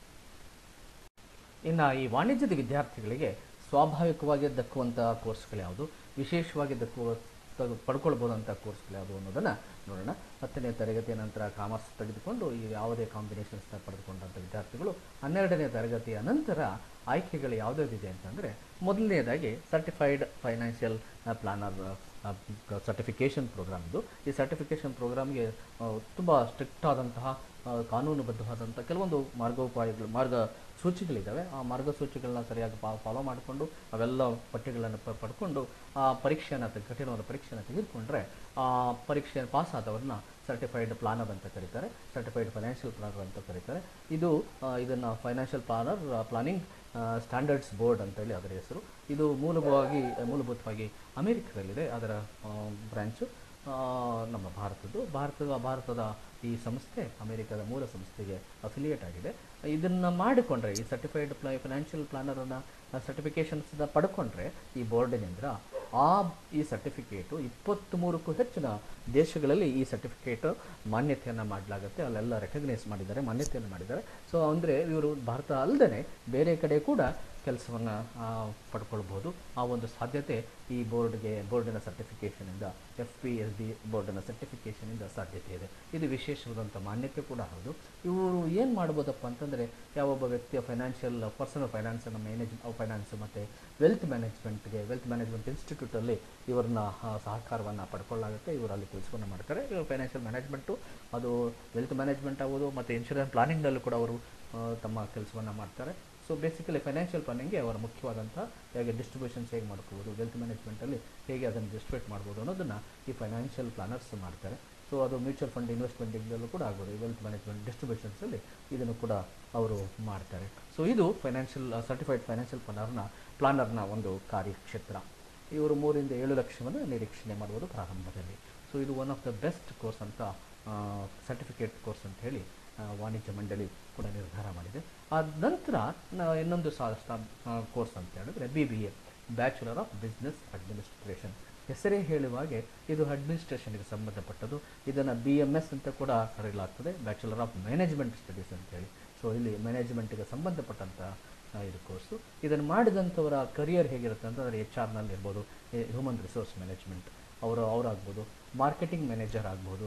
ಇನ್ನು ಈ ವಾಣಿಜ್ಯದ ವಿದ್ಯಾರ್ಥಿಗಳಿಗೆ ಸ್ವಾಭಾವಿಕವಾಗಿ ದಕ್ಕುವಂಥ ಕೋರ್ಸ್ಗಳು ಯಾವುದು ವಿಶೇಷವಾಗಿ ದಕ್ಕುವ ತಗ- ಪಡ್ಕೊಳ್ಬೋದಂಥ ಕೋರ್ಸ್ಗಳು ಯಾವುದು ಅನ್ನೋದನ್ನು ನೋಡೋಣ ಹತ್ತನೇ ತರಗತಿಯ ನಂತರ ಕಾಮರ್ಸ್ ತೆಗೆದುಕೊಂಡು ಈ ಯಾವುದೇ ಕಾಂಬಿನೇಷನ್ಸ್ನ ಪಡೆದುಕೊಂಡಂಥ ವಿದ್ಯಾರ್ಥಿಗಳು ಹನ್ನೆರಡನೇ ತರಗತಿಯ ನಂತರ ಆಯ್ಕೆಗಳು ಯಾವುದ್ಯಾವುದಿದೆ ಅಂತಂದರೆ ಮೊದಲನೇದಾಗಿ certified financial planner certification program ಇದು ಈ ಸರ್ಟಿಫಿಕೇಷನ್ ಪ್ರೋಗ್ರಾಮ್ಗೆ ತುಂಬ ಸ್ಟ್ರಿಕ್ಟ್ ಆದಂತಹ ಆ, ಕಾನೂನುಬದ್ಧವಾದಂಥ ಕೆಲವೊಂದು ಮಾರ್ಗೋಪಾಯಗಳು ಮಾರ್ಗ ಸೂಚಿಗಳಿದ್ದಾವೆ ಆ ಮಾರ್ಗಸೂಚಿಗಳನ್ನ ಸರಿಯಾಗಿ ಫಾಲೋ ಮಾಡಿಕೊಂಡು ಅವೆಲ್ಲ ಪಠ್ಯಗಳನ್ನು ಪ ಪಡ್ಕೊಂಡು ಆ ಪರೀಕ್ಷೆಯನ್ನು ತೆ- ಕಠಿಣವಾದ ಪರೀಕ್ಷೆಯನ್ನು ತೆಗೆದುಕೊಂಡ್ರೆ ಆ ಪರೀಕ್ಷೆ ಪಾಸ್ ಆದವ್ರನ್ನ ಸರ್ಟಿಫೈಡ್ ಪ್ಲಾನರ್ ಅಂತ ಕರೀತಾರೆ ಸರ್ಟಿಫೈಡ್ ಫೈನಾನ್ಷಿಯಲ್ ಪ್ಲಾನರ್ ಅಂತ ಕರೀತಾರೆ ಇದು ಇದನ್ನು financial planner planning standards board ಅಂತೇಳಿ ಅದರ ಹೆಸರು ಇದು ಮೂಲಭೂತವಾಗಿ ಮೂಲಭೂತವಾಗಿ ಅಮೆರಿಕದಲ್ಲಿದೆ ಅದರ ಬ್ರ್ಯಾಂಚು ನಮ್ಮ ಭಾರತದ್ದು ಭಾರತದ ಭಾರತದ ಈ ಸಂಸ್ಥೆ ಅಮೆರಿಕದ ಮೂಲ ಸಂಸ್ಥೆಗೆ ಅಫಿಲಿಯೇಟ್ ಆಗಿದೆ ಇದನ್ನು ಮಾಡಿಕೊಂಡ್ರೆ ಈ ಸರ್ಟಿಫೈಡ್ ಪ್ಲಾ ಫೈನಾನ್ಷಿಯಲ್ ಪ್ಲಾನರನ್ನು ಸರ್ಟಿಫಿಕೇಷನ್ಸ್ನ ಪಡ್ಕೊಂಡ್ರೆ ಈ ಬೋರ್ಡಿನಿಂದ ಆ ಈ ಸರ್ಟಿಫಿಕೇಟು ಇಪ್ಪತ್ತ್ಮೂರಕ್ಕೂ ಹೆಚ್ಚಿನ ದೇಶಗಳಲ್ಲಿ ಈ ಸರ್ಟಿಫಿಕೇಟ್ ಮಾನ್ಯತೆಯನ್ನು ಮಾಡಲಾಗುತ್ತೆ ಅಲ್ಲೆಲ್ಲ ರೆಕಗ್ನೈಸ್ ಮಾಡಿದ್ದಾರೆ ಮಾನ್ಯತೆಯನ್ನು ಮಾಡಿದ್ದಾರೆ ಸೊ ಅಂದರೆ ಇವರು ಭಾರತ ಅಲ್ಲದೆ ಬೇರೆ ಕಡೆ ಕೂಡ ಕೆಲಸವನ್ನು ಪಡ್ಕೊಳ್ಬೋದು ಆ ಒಂದು ಸಾಧ್ಯತೆ ಈ ಬೋರ್ಡ್ಗೆ ಬೋರ್ಡಿನ ಸರ್ಟಿಫಿಕೇಷನಿಂದ ಎಫ್ ಪಿ ಎಸ್ ಬಿ ಬೋರ್ಡಿನ ಸರ್ಟಿಫಿಕೇಷನಿಂದ ಸಾಧ್ಯತೆ ಇದೆ ಇದು ವಿಶೇಷವಾದಂಥ ಮಾನ್ಯತೆ ಕೂಡ ಹೌದು ಇವರು ಏನು ಮಾಡ್ಬೋದಪ್ಪ ಅಂತಂದರೆ ಯಾವೊಬ್ಬ ವ್ಯಕ್ತಿಯ ಫೈನಾನ್ಷಿಯಲ್ ಪರ್ಸನಲ್ ಫೈನಾನ್ಸನ್ನು ಮ್ಯಾನೇಜ್ ಫೈನಾನ್ಸ್ ಮತ್ತು ವೆಲ್ತ್ ಮ್ಯಾನೇಜ್ಮೆಂಟ್ಗೆ ವೆಲ್ತ್ ಮ್ಯಾನೇಜ್ಮೆಂಟ್ ಇನ್ಸ್ಟಿಟ್ಯೂಟಲ್ಲಿ ಇವ್ರನ್ನ ಆ, ಸಹಕಾರವನ್ನು ಪಡ್ಕೊಳ್ಳಾಗುತ್ತೆ ಇವರು ಅಲ್ಲಿ ಕೆಲಸವನ್ನು ಮಾಡ್ತಾರೆ ಇವರು ಫೈನಾನ್ಷಿಯಲ್ ಮ್ಯಾನೇಜ್ಮೆಂಟು ಅದು ವೆಲ್ತ್ ಮ್ಯಾನೇಜ್ಮೆಂಟ್ ಆಗೋದು ಮತ್ತು ಇನ್ಶೂರೆನ್ಸ್ ಪ್ಲಾನಿಂಗ್ನಲ್ಲೂ ಕೂಡ ಅವರು ಆ, ತಮ್ಮ ಕೆಲಸವನ್ನು ಮಾಡ್ತಾರೆ ಸೊ ಬೇಸಿಕಲಿ ಫೈನಾನ್ಷಿಯಲ್ ಪ್ಲಾನಿಂಗ್ಗೆ ಅವರ ಮುಖ್ಯವಾದಂಥ ಹೇಗೆ ಡಿಸ್ಟ್ರಿಬ್ಯೂಷನ್ಸ್ ಹೇಗೆ ಮಾಡ್ಕೋಬೋದು ವೆಲ್ತ್ ಮ್ಯಾನೇಜ್ಮೆಂಟಲ್ಲಿ ಹೇಗೆ ಅದನ್ನು ಡಿಸ್ಟ್ರಿಬ್ಯೂಟ್ ಮಾಡ್ಬೋದು ಅನ್ನೋದನ್ನು ಈ ಫೈನಾನ್ಷಿಯಲ್ ಪ್ಲಾನರ್ಸ್ ಮಾಡ್ತಾರೆ ಸೊ ಅದು ಮ್ಯೂಚುವಲ್ ಫಂಡ್ ಇನ್ವೆಸ್ಟ್ಮೆಂಟಿಂದಲೂ ಕೂಡ ಆಗ್ಬೋದು ಈ ವೆಲ್ತ್ ಮ್ಯಾನೇಜ್ಮೆಂಟ್ ಡಿಸ್ಟ್ರಿಬ್ಯೂಷನ್ಸಲ್ಲಿ ಇದನ್ನು ಕೂಡ ಅವರು ಮಾಡ್ತಾರೆ ಸೊ ಇದು ಫೈನಾನ್ಷಿಯಲ್ ಸರ್ಟಿಫೈಡ್ ಫೈನಾನ್ಷಿಯಲ್ ಪ್ಲಾನರ್ನ ಪ್ಲಾನರ್ನ ಒಂದು ಕಾರ್ಯಕ್ಷೇತ್ರ ಇವರು ಮೂರಿಂದ ಏಳು ಲಕ್ಷವನ್ನು ನಿರೀಕ್ಷಣೆ ಮಾಡ್ಬೋದು ಪ್ರಾರಂಭದಲ್ಲಿ ಸೊ ಇದು one of the best course ಅಂತ ಸರ್ಟಿಫಿಕೇಟ್ ಕೋರ್ಸ್ ಅಂತ ಹೇಳಿ ಆ, ವಾಣಿಜ್ಯ ಮಂಡಳಿ ಕೂಡ ನಿರ್ಧಾರ ಮಾಡಿದೆ ಆದ ನಂತರ ನ- ಇನ್ನೊಂದು ಸಾ ಕೋರ್ಸ್ ಅಂತ ಹೇಳಿದ್ರೆ B B A bachelor of business administration ಹೆಸರೇ ಹೇಳುವಾಗೆ ಇದು ಅಡ್ಮಿನಿಸ್ಟ್ರೇಷನ್ಗೆ ಸಂಬಂಧಪಟ್ಟದ್ದು ಇದನ್ನು ಬಿ ಎಮ್ ಎಸ್ ಅಂತ ಕೂಡ ಕರೆಯಲಾಗ್ತದೆ ಬ್ಯಾಚುಲರ್ ಆಫ್ ಮ್ಯಾನೇಜ್ಮೆಂಟ್ ಸ್ಟಡೀಸ್ ಅಂತೇಳಿ ಸೊ ಇಲ್ಲಿ ಮ್ಯಾನೇಜ್ಮೆಂಟ್ಗೆ ಸಂಬಂಧಪಟ್ಟಂಥ ಆ, ಇದು ಕೋರ್ಸು ಇದನ್ನು ಮಾಡಿದಂಥವರ ಕರಿಯರ್ ಹೇಗಿರುತ್ತೆ ಅಂತಂದರೆ ಎಚ್ ಆರ್ನಲ್ಲಿ ಇರ್ಬೋದು ಹ್ಯೂಮನ್ ರಿಸೋರ್ಸ್ ಮ್ಯಾನೇಜ್ಮೆಂಟ್ ಅವರು ಅವರಾಗ್ಬೋದು ಮಾರ್ಕೆಟಿಂಗ್ ಮ್ಯಾನೇಜರ್ ಆಗ್ಬೋದು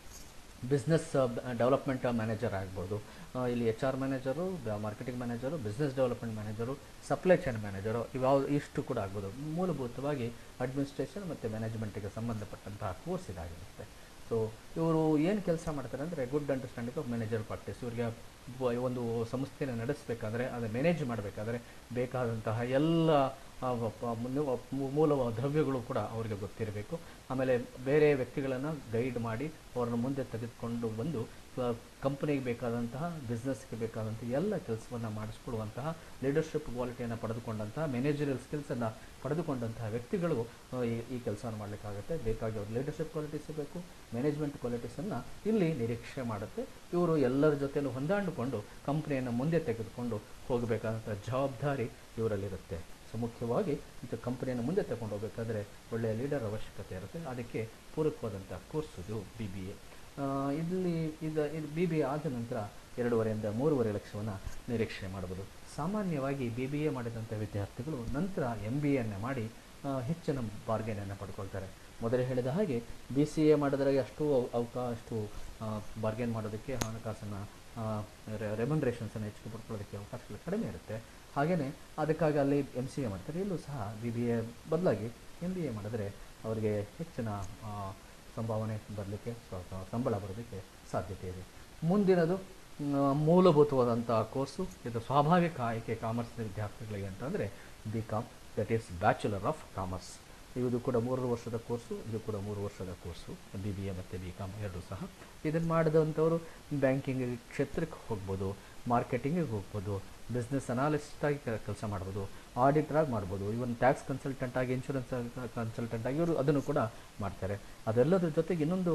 ಬಿಸ್ನೆಸ್ ಡೆವಲಪ್ಮೆಂಟ್ ಮ್ಯಾನೇಜರ್ ಆಗ್ಬೋದು ಆ, ಇಲ್ಲಿ H R manager marketing manager business development manager supply chain manager ಇವ್ಯಾವ ಇಷ್ಟು ಕೂಡ ಆಗ್ಬೋದು ಮೂಲಭೂತವಾಗಿ ಅಡ್ಮಿನಿಸ್ಟ್ರೇಷನ್ ಮತ್ತು ಮ್ಯಾನೇಜ್ಮೆಂಟಿಗೆ ಸಂಬಂಧಪಟ್ಟಂತಹ ಕೋರ್ಸ್ ಇದಾಗಿರುತ್ತೆ ಸೊ ಇವರು ಏನು ಕೆಲಸ ಮಾಡ್ತಾರೆ ಅಂದರೆ good understanding of manager practice ಇವರಿಗೆ ಬ- ಒಂದು ಸಂಸ್ಥೆಯನ್ನು ನಡೆಸಬೇಕಾದ್ರೆ ಅದು ಮ್ಯಾನೇಜ್ ಮಾಡಬೇಕಾದ್ರೆ ಬೇಕಾದಂತಹ ಎಲ್ಲ ಆ, ವ- ಪ- ಮುನ್ನು- ಮೂ- ಮೂಲ ದ್ರವ್ಯಗಳು ಕೂಡ ಅವರಿಗೆ ಗೊತ್ತಿರಬೇಕು ಆಮೇಲೆ ಬೇರೆ ವ್ಯಕ್ತಿಗಳನ್ನು ಗೈಡ್ ಮಾಡಿ ಅವರನ್ನು ಮುಂದೆ ತೆಗೆದುಕೊಂಡು ಬಂದು ಕಂಪನಿಗೆ ಬೇಕಾದಂತಹ ಬಿಸ್ನೆಸ್ಗೆ ಬೇಕಾದಂತಹ ಎಲ್ಲ ಕೆಲಸವನ್ನು ಮಾಡಿಸ್ಕೊಡುವಂತಹ ಲೀಡರ್ಶಿಪ್ ಕ್ವಾಲಿಟಿಯನ್ನು ಪಡೆದುಕೊಂಡಂತಹ ಮ್ಯಾನೇಜರಿಯಲ್ ಸ್ಕಿಲ್ಸನ್ನು ಪಡೆದುಕೊಂಡಂತಹ ವ್ಯಕ್ತಿಗಳು ಆ, ಈ ಈ ಕೆಲಸವನ್ನು ಮಾಡಲಿಕ್ಕಾಗುತ್ತೆ ಬೇಕಾಗಿ ಅವ್ರ ಲೀಡರ್ಶಿಪ್ ಕ್ವಾಲಿಟೀಸ್ ಬೇಕು ಮ್ಯಾನೇಜ್ಮೆಂಟ್ ಕ್ವಾಲಿಟೀಸನ್ನು ಇಲ್ಲಿ ನಿರೀಕ್ಷೆ ಮಾಡುತ್ತೆ ಇವರು ಎಲ್ಲರ ಜೊತೆಲೂ ಹೊಂದಾಣಿಕೊಂಡು ಕಂಪ್ನಿಯನ್ನು ಮುಂದೆ ತೆಗೆದುಕೊಂಡು ಹೋಗಬೇಕಾದಂಥ ಜವಾಬ್ದಾರಿ ಇವರಲ್ಲಿರುತ್ತೆ ಸೊ ಮುಖ್ಯವಾಗಿ ಇದು ಕಂಪನಿಯನ್ನು ಮುಂದೆ ತಗೊಂಡು ಹೋಗಬೇಕಾದ್ರೆ ಒಳ್ಳೆಯ ಲೀಡರ್ ಅವಶ್ಯಕತೆ ಇರುತ್ತೆ ಅದಕ್ಕೆ ಪೂರಕವಾದಂಥ ಕೋರ್ಸ್ ಇದು ಬಿ ಬಿ ಎ ಇಲ್ಲಿ ಇದು ಇದು ಬಿ ಬಿ ಎ ಆದ ನಂತರ ಎರಡೂವರೆಯಿಂದ ಮೂರುವರೆ ಲಕ್ಷವನ್ನು ನಿರೀಕ್ಷೆ ಮಾಡ್ಬೋದು ಸಾಮಾನ್ಯವಾಗಿ ಬಿ ಬಿ ಎ ಮಾಡಿದಂಥ ವಿದ್ಯಾರ್ಥಿಗಳು ನಂತರ ಎಮ್ ಬಿ ಎನ್ನು ಮಾಡಿ ಆ, ಹೆಚ್ಚಿನ ಬಾರ್ಗೇನನ್ನು ಪಡ್ಕೊಳ್ತಾರೆ ಮೊದಲೇ ಹೇಳಿದ ಹಾಗೆ ಬಿ ಸಿ ಎ ಮಾಡಿದ್ರೆ ಅಷ್ಟು ಅವ- ಅವಕಾಶ ಅಷ್ಟು ಬಾರ್ಗೇನ್ ಮಾಡೋದಕ್ಕೆ ಹಣಕಾಸನ್ನು ರೆಮಂಡ್ರೇಷನ್ಸನ್ನು ಹೆಚ್ಚಿಗೆ ಪಡ್ಕೊಳ್ಳೋದಕ್ಕೆ ಅವಕಾಶಗಳು ಕಡಿಮೆ ಇರುತ್ತೆ ಹಾಗೆಯೇ ಅದಕ್ಕಾಗಿ ಅಲ್ಲಿ ಎಮ್ ಸಿ ಎ ಮಾಡ್ತಾರೆ ಇಲ್ಲೂ ಸಹ ಬಿ ಬಿ ಎ ಬದಲಾಗಿ ಎಮ್ ಬಿ ಎ ಮಾಡಿದ್ರೆ ಅವರಿಗೆ ಹೆಚ್ಚಿನ ಆ, ಸಂಭಾವನೆ ಬರಲಿಕ್ಕೆ ಸ್ವಲ್ಪ ಸಂಬಳ ಬರೋದಕ್ಕೆ ಸಾಧ್ಯತೆ ಇದೆ ಮುಂದಿನದು ಮ್, ಮೂಲಭೂತವಾದಂಥ ಕೋರ್ಸು ಇದು ಸ್ವಾಭಾವಿಕ ಆಯ್ಕೆ ಕಾಮರ್ಸ್ ವಿದ್ಯಾರ್ಥಿಗಳಿಗೆ ಅಂತಂದರೆ B com that is bachelor of commerce ಇದು ಕೂಡ ಮೂರು ವರ್ಷದ ಕೋರ್ಸು ಇದು ಕೂಡ ಮೂರು ವರ್ಷದ ಕೋರ್ಸು ಬಿ ಬಿ ಎ ಮತ್ತು ಬಿ ಕಾಮ್ ಎರಡೂ ಸಹ ಇದನ್ನು ಮಾಡಿದಂಥವರು ಬ್ಯಾಂಕಿಂಗ್ ಕ್ಷೇತ್ರಕ್ಕೆ ಹೋಗ್ಬೋದು ಮಾರ್ಕೆಟಿಂಗಿಗೆ ಹೋಗ್ಬೋದು ಬಿಸ್ನೆಸ್ ಅನಾಲಿಸ್ಟಾಗಿ ಕೆಲಸ ಮಾಡ್ಬೋದು ಆಡಿಟ್ರಾಗಿ ಮಾಡ್ಬೋದು ಇವನ್ ಟ್ಯಾಕ್ಸ್ ಕನ್ಸಲ್ಟೆಂಟ್ ಆಗಿ ಇನ್ಶೂರೆನ್ಸ್ ಕನ್ಸಲ್ಟೆಂಟ್ ಆಗಿ ಇವರು ಅದನ್ನು ಕೂಡ ಮಾಡ್ತಾರೆ ಅದೆಲ್ಲದ್ರ ಜೊತೆಗೆ ಇನ್ನೊಂದು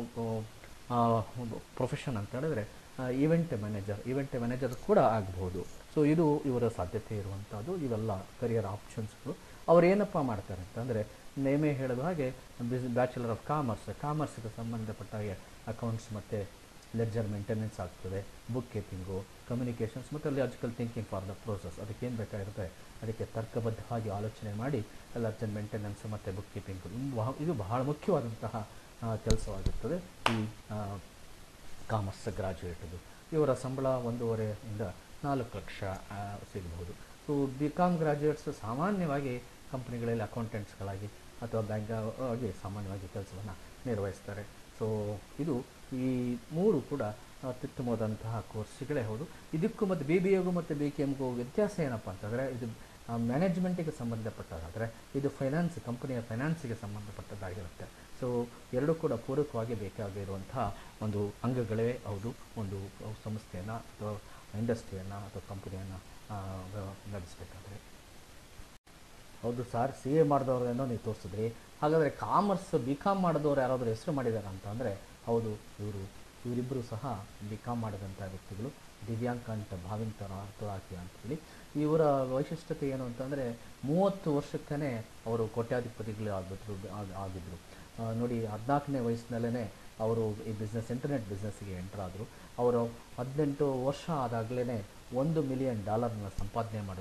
ಪ್ರೊಫೆಷನ್ ಅಂತ ಹೇಳಿದ್ರೆ ಈವೆಂಟ್ ಮ್ಯಾನೇಜರ್ ಈವೆಂಟ್ ಮ್ಯಾನೇಜರ್ ಕೂಡ ಆಗ್ಬೋದು ಸೊ ಇದು ಇವರ ಸಾಧ್ಯತೆ ಇರುವಂಥದ್ದು ಇವೆಲ್ಲ ಕರಿಯರ್ ಆಪ್ಷನ್ಸ್ಗಳು ಅವ್ರು ಏನಪ್ಪ ಮಾಡ್ತಾರೆ ಅಂತಂದರೆ ನೇಮೇ ಹೇಳಿದ ಹಾಗೆ ಬಿಸ್ ಬ್ಯಾಚುಲರ್ ಆಫ್ ಕಾಮರ್ಸ್ ಕಾಮರ್ಸ್ಗೆ ಸಂಬಂಧಪಟ್ಟ ಹಾಗೆ ಅಕೌಂಟ್ಸ್ ಮತ್ತು ಲೆಡ್ಜರ್ ಮೇಂಟೆನೆನ್ಸ್ ಆಗ್ತದೆ ಬುಕ್ ಕೀಪಿಂಗು ಕಮ್ಯುನಿಕೇಷನ್ಸ್ ಮತ್ತು logical thinking for the process ಅದಕ್ಕೆ ಏನು ಬೇಕಾಗಿರುತ್ತೆ ಅದಕ್ಕೆ ತರ್ಕಬದ್ಧವಾಗಿ ಆಲೋಚನೆ ಮಾಡಿ ಲೆಡ್ಜರ್ ಮೇಂಟೆನೆನ್ಸ್ ಮತ್ತು ಬುಕ್ ಕೀಪಿಂಗು ಇದು ಬಹಳ ಮುಖ್ಯವಾದಂತಹ ಆ, ಕೆಲಸವಾಗಿರ್ತದೆ ಈ ಆ, ಕಾಮರ್ಸ್ ಗ್ರಾಜುಯೇಟ್ದು ಇವರ ಸಂಬಳ ಒಂದೂವರೆಯಿಂದ ನಾಲ್ಕು ಲಕ್ಷ ಆ, ಸಿಗಬಹುದು ಸೊ ಬಿ ಕಾಮ್ ಗ್ರಾಜುಯೇಟ್ಸ್ ಸಾಮಾನ್ಯವಾಗಿ ಕಂಪ್ನಿಗಳಲ್ಲಿ ಅಕೌಂಟೆಂಟ್ಸ್ಗಳಾಗಿ ಅಥವಾ ಬ್ಯಾಂಕ್ ಆಗಿ ಸಾಮಾನ್ಯವಾಗಿ ಕೆಲಸವನ್ನು ನಿರ್ವಹಿಸ್ತಾರೆ ಸೊ ಇದು ಈ ಮೂರು ಕೂಡ ಅತ್ಯುತ್ತಮವಾದಂತಹ ಕೋರ್ಸ್ಗಳೇ ಹೌದು ಇದಕ್ಕೂ ಮತ್ತು ಬಿ ಬಿ ಎಗೂ ಮತ್ತು ಬಿ ಕೆ ಎಮ್ಗೂ ವ್ಯತ್ಯಾಸ ಏನಪ್ಪ ಅಂತಂದರೆ ಇದು ಮ್ಯಾನೇಜ್ಮೆಂಟಿಗೆ ಸಂಬಂಧಪಟ್ಟದಾದರೆ ಇದು ಫೈನಾನ್ಸ್ ಕಂಪನಿಯ ಫೈನಾನ್ಸಿಗೆ ಸಂಬಂಧಪಟ್ಟದ್ದಾಗಿರುತ್ತೆ ಸೊ ಎರಡೂ ಕೂಡ ಪೂರಕವಾಗಿ ಬೇಕಾಗಿರುವಂತಹ ಒಂದು ಅಂಗಗಳೇ ಹೌದು ಒಂದು ಸಂಸ್ಥೆಯನ್ನು ಅಥವಾ ಇಂಡಸ್ಟ್ರಿಯನ್ನು ಅಥವಾ ಕಂಪನಿಯನ್ನು ನಡೆಸಬೇಕಾದ್ರೆ ಹೌದು ಸರ್ ಸಿ ಎ ಮಾಡಿದವ್ರೇನೋ ನೀವು ತೋರಿಸಿದ್ರಿ ಹಾಗಾದರೆ ಕಾಮರ್ಸ್ ಬಿ ಕಾಮ್ ಮಾಡಿದವ್ರು ಯಾರಾದರೂ ಹೆಸರು ಮಾಡಿದ್ದಾರೆ ಅಂತ ಅಂದರೆ ಹೌದು ಇವರು ಇವರಿಬ್ಬರು ಸಹ ಬಿ ಕಾಮ್ ಮಾಡಿದಂಥ ವ್ಯಕ್ತಿಗಳು ದಿವ್ಯಾಂಕ ಅಂತ ಭಾವಿನ್ ತರ ತುರಾಕಿ ಅಂತೇಳಿ ಇವರ ವೈಶಿಷ್ಟ್ಯತೆ ಏನು ಅಂತಂದರೆ ಮೂವತ್ತು ವರ್ಷಕ್ಕೇ ಅವರು ಕೋಟ್ಯಾಧಿಪತಿಗಳು ಆಗಿದ್ರು ಆಗಿದ್ದರು ಆ, ನೋಡಿ ಹದಿನಾಲ್ಕನೇ ವಯಸ್ಸಿನಲ್ಲೇ ಅವರು ಈ ಬಿಸ್ನೆಸ್ ಇಂಟರ್ನೆಟ್ ಬಿಸ್ನೆಸ್ಸಿಗೆ ಎಂಟರ್ ಆದರು ಅವರು ಹದಿನೆಂಟು ವರ್ಷ ಆದಾಗಲೇ ಒಂದು ಮಿಲಿಯನ್ ಡಾಲರ್ನ ಸಂಪಾದನೆ ಮಾಡಿದ್ರು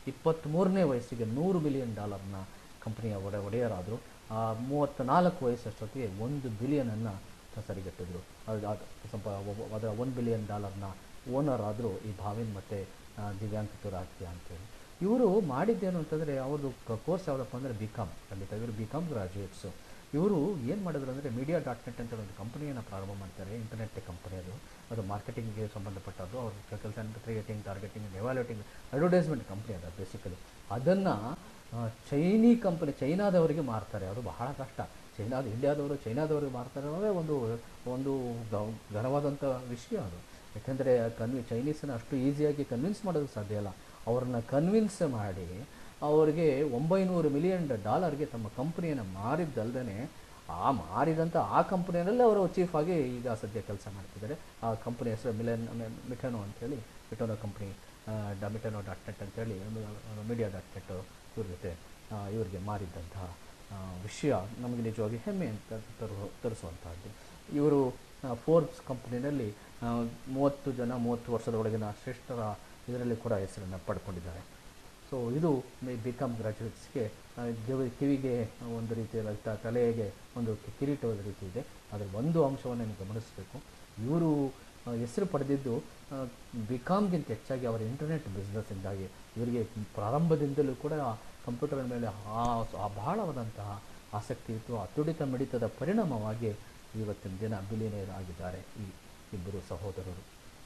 ಇಪ್ಪತ್ತ್ಮೂರನೇ ವಯಸ್ಸಿಗೆ ನೂರು ಬಿಲಿಯನ್ ಡಾಲರ್ನ ಕಂಪನಿಯ ಒಡೆ ಒಡೆಯರಾದರು ಮೂವತ್ತ ನಾಲ್ಕು ವಯಸ್ಸಷ್ಟೊತ್ತಿಗೆ ಒಂದು ಬಿಲಿಯನನ್ನು ಸರಿಗಟ್ಟಿದ್ರು ಅದು ಅದು ಸ್ವಲ್ಪ ಒಬ್ಬ- ಅದರ ಒನ್ ಬಿಲಿಯನ್ ಡಾಲರ್ನ ಓನರ್ ಆದರೂ ಈ ಭಾವಿನ್ ಮತ್ತು ದಿವ್ಯಾಂಕ ತುರಾತ್ಯ ಅಂತೇಳಿ ಇವರು ಮಾಡಿದ್ದೇನು ಅಂತಂದರೆ ಅವ್ರದ್ದು ಕೋರ್ಸ್ ಯಾವುದಪ್ಪ ಅಂದರೆ ಬಿ ಕಾಮ್ ಖಂಡಿತ ಇವರು ಬಿ ಕಾಮ್ ಗ್ರಾಜುಯೇಟ್ಸು ಇವರು ಏನು ಮಾಡಿದ್ರು ಅಂದರೆ ಮೀಡಿಯಾ ಡಾಟ್ ನೆಟ್ ಅಂತ ಒಂದು ಕಂಪನಿಯನ್ನು ಪ್ರಾರಂಭ ಮಾಡ್ತಾರೆ ಇಂಟರ್ನೆಟ್ ಕಂಪನಿ ಅದು ಅದು ಮಾರ್ಕೆಟಿಂಗ್ಗೆ ಸಂಬಂಧಪಟ್ಟದ್ದು ಅವ್ರ ಕೆಲಸ creating targeting evaluating advertisement company ಅದು ಬೇಸಿಕಲಿ ಅದನ್ನು ಚೈನಿ ಕಂಪನಿ ಚೈನಾದವರಿಗೆ ಮಾರ್ತಾರೆ ಅದು ಬಹಳ ಕಷ್ಟ ಚೈನಾದ ಇಂಡಿಯಾದವರು ಚೈನಾದವರಿಗೆ ಮಾರ್ತಾರೆ ಅನ್ನೋದೇ ಒಂದು ಒಂದು ಗ- ಘನವಾದಂಥ ವಿಷಯ ಅದು ಯಾಕೆಂದರೆ ಕನ್ವಿ ಚೈನೀಸನ್ನು ಅಷ್ಟು ಈಸಿಯಾಗಿ ಕನ್ವಿನ್ಸ್ ಮಾಡೋದಕ್ಕೆ ಸಾಧ್ಯ ಇಲ್ಲ ಅವ್ರನ್ನ ಕನ್ವಿನ್ಸ್ ಮಾಡಿ ಅವರಿಗೆ ಒಂಬೈನೂರು ಮಿಲಿಯನ್ ಡಾಲರ್ಗೆ ತಮ್ಮ ಕಂಪ್ನಿಯನ್ನು ಮಾರಿದ್ದಲ್ದೇ ಆ ಮಾರಿದಂಥ ಆ ಕಂಪ್ನಿಯಲ್ಲೇ ಅವರು ಚೀಫ್ ಆಗಿ ಈಗ ಸದ್ಯ ಕೆಲಸ ಮಾಡ್ತಿದ್ದಾರೆ ಆ ಕಂಪ್ನಿ ಹೆಸರು ಮಿಲೆನ್ ಮಿಟನೋ ಅಂತೇಳಿ ಮಿಟನೋ ಕಂಪ್ನಿ ಡ ಮಿಟನೋ ಡಾಟ್ ನೆಟ್ ಅಂತೇಳಿ ಒಂದು ಮೀಡಿಯಾ ಡಾಟ್ ನೆಟ್ ಇವ್ರ ಜೊತೆ ಆ, ಇವರಿಗೆ ಮಾರಿದ್ದಂತಹ ಆ, ವಿಷಯ ನಮಗೆ ನಿಜವಾಗಿ ಹೆಮ್ಮೆ ಅಂತ ತರು ತರಿಸುವಂತಹದ್ದು ಇವರು ಫೋರ್ಬ್ಸ್ ಕಂಪ್ನಿನಲ್ಲಿ ಆ, ಮೂವತ್ತು ಜನ ಮೂವತ್ತು ವರ್ಷದ ಒಳಗಿನ ಶ್ರೇಷ್ಠರ ಇದರಲ್ಲಿ ಕೂಡ ಹೆಸರನ್ನು ಪಡ್ಕೊಂಡಿದ್ದಾರೆ ಸೊ ಇದು ಬಿ ಕಾಮ್ ಗ್ರಾಜುಯೇಟ್ಸ್ಗೆ ಕಿವಿಗೆ ಒಂದು ರೀತಿಯ ತ- ತಲೆಗೆ ಒಂದು ಕಿ- ಕಿರೀಟದ ರೀತಿ ಇದೆ ಅದರ ಒಂದು ಅಂಶವನ್ನು ನೀವು ಗಮನಿಸಬೇಕು ಇವರು ಹೆಸರು ಪಡೆದಿದ್ದು ಬಿ ಕಾಮ್ಗಿಂತ ಹೆಚ್ಚಾಗಿ ಅವರ ಇಂಟರ್ನೆಟ್ ಬಿಸ್ನೆಸ್ಸಿಂದಾಗಿ ಇವರಿಗೆ ಪ್ರಾರಂಭದಿಂದಲೂ ಕೂಡ ಕಂಪ್ಯೂಟರ್ ಮೇಲೆ ಆ ಆ ಬಹಳವಾದಂತಹ ಆಸಕ್ತಿ ಇತ್ತು ಆ ತುಡಿತ ಮಿಡಿತದ ಪರಿಣಾಮವಾಗಿ ಇವತ್ತಿನ ದಿನ ಬಿಲಿಯನೇರ್ ಆಗಿದ್ದಾರೆ ಈ ಇಬ್ಬರು ಸಹೋದರರು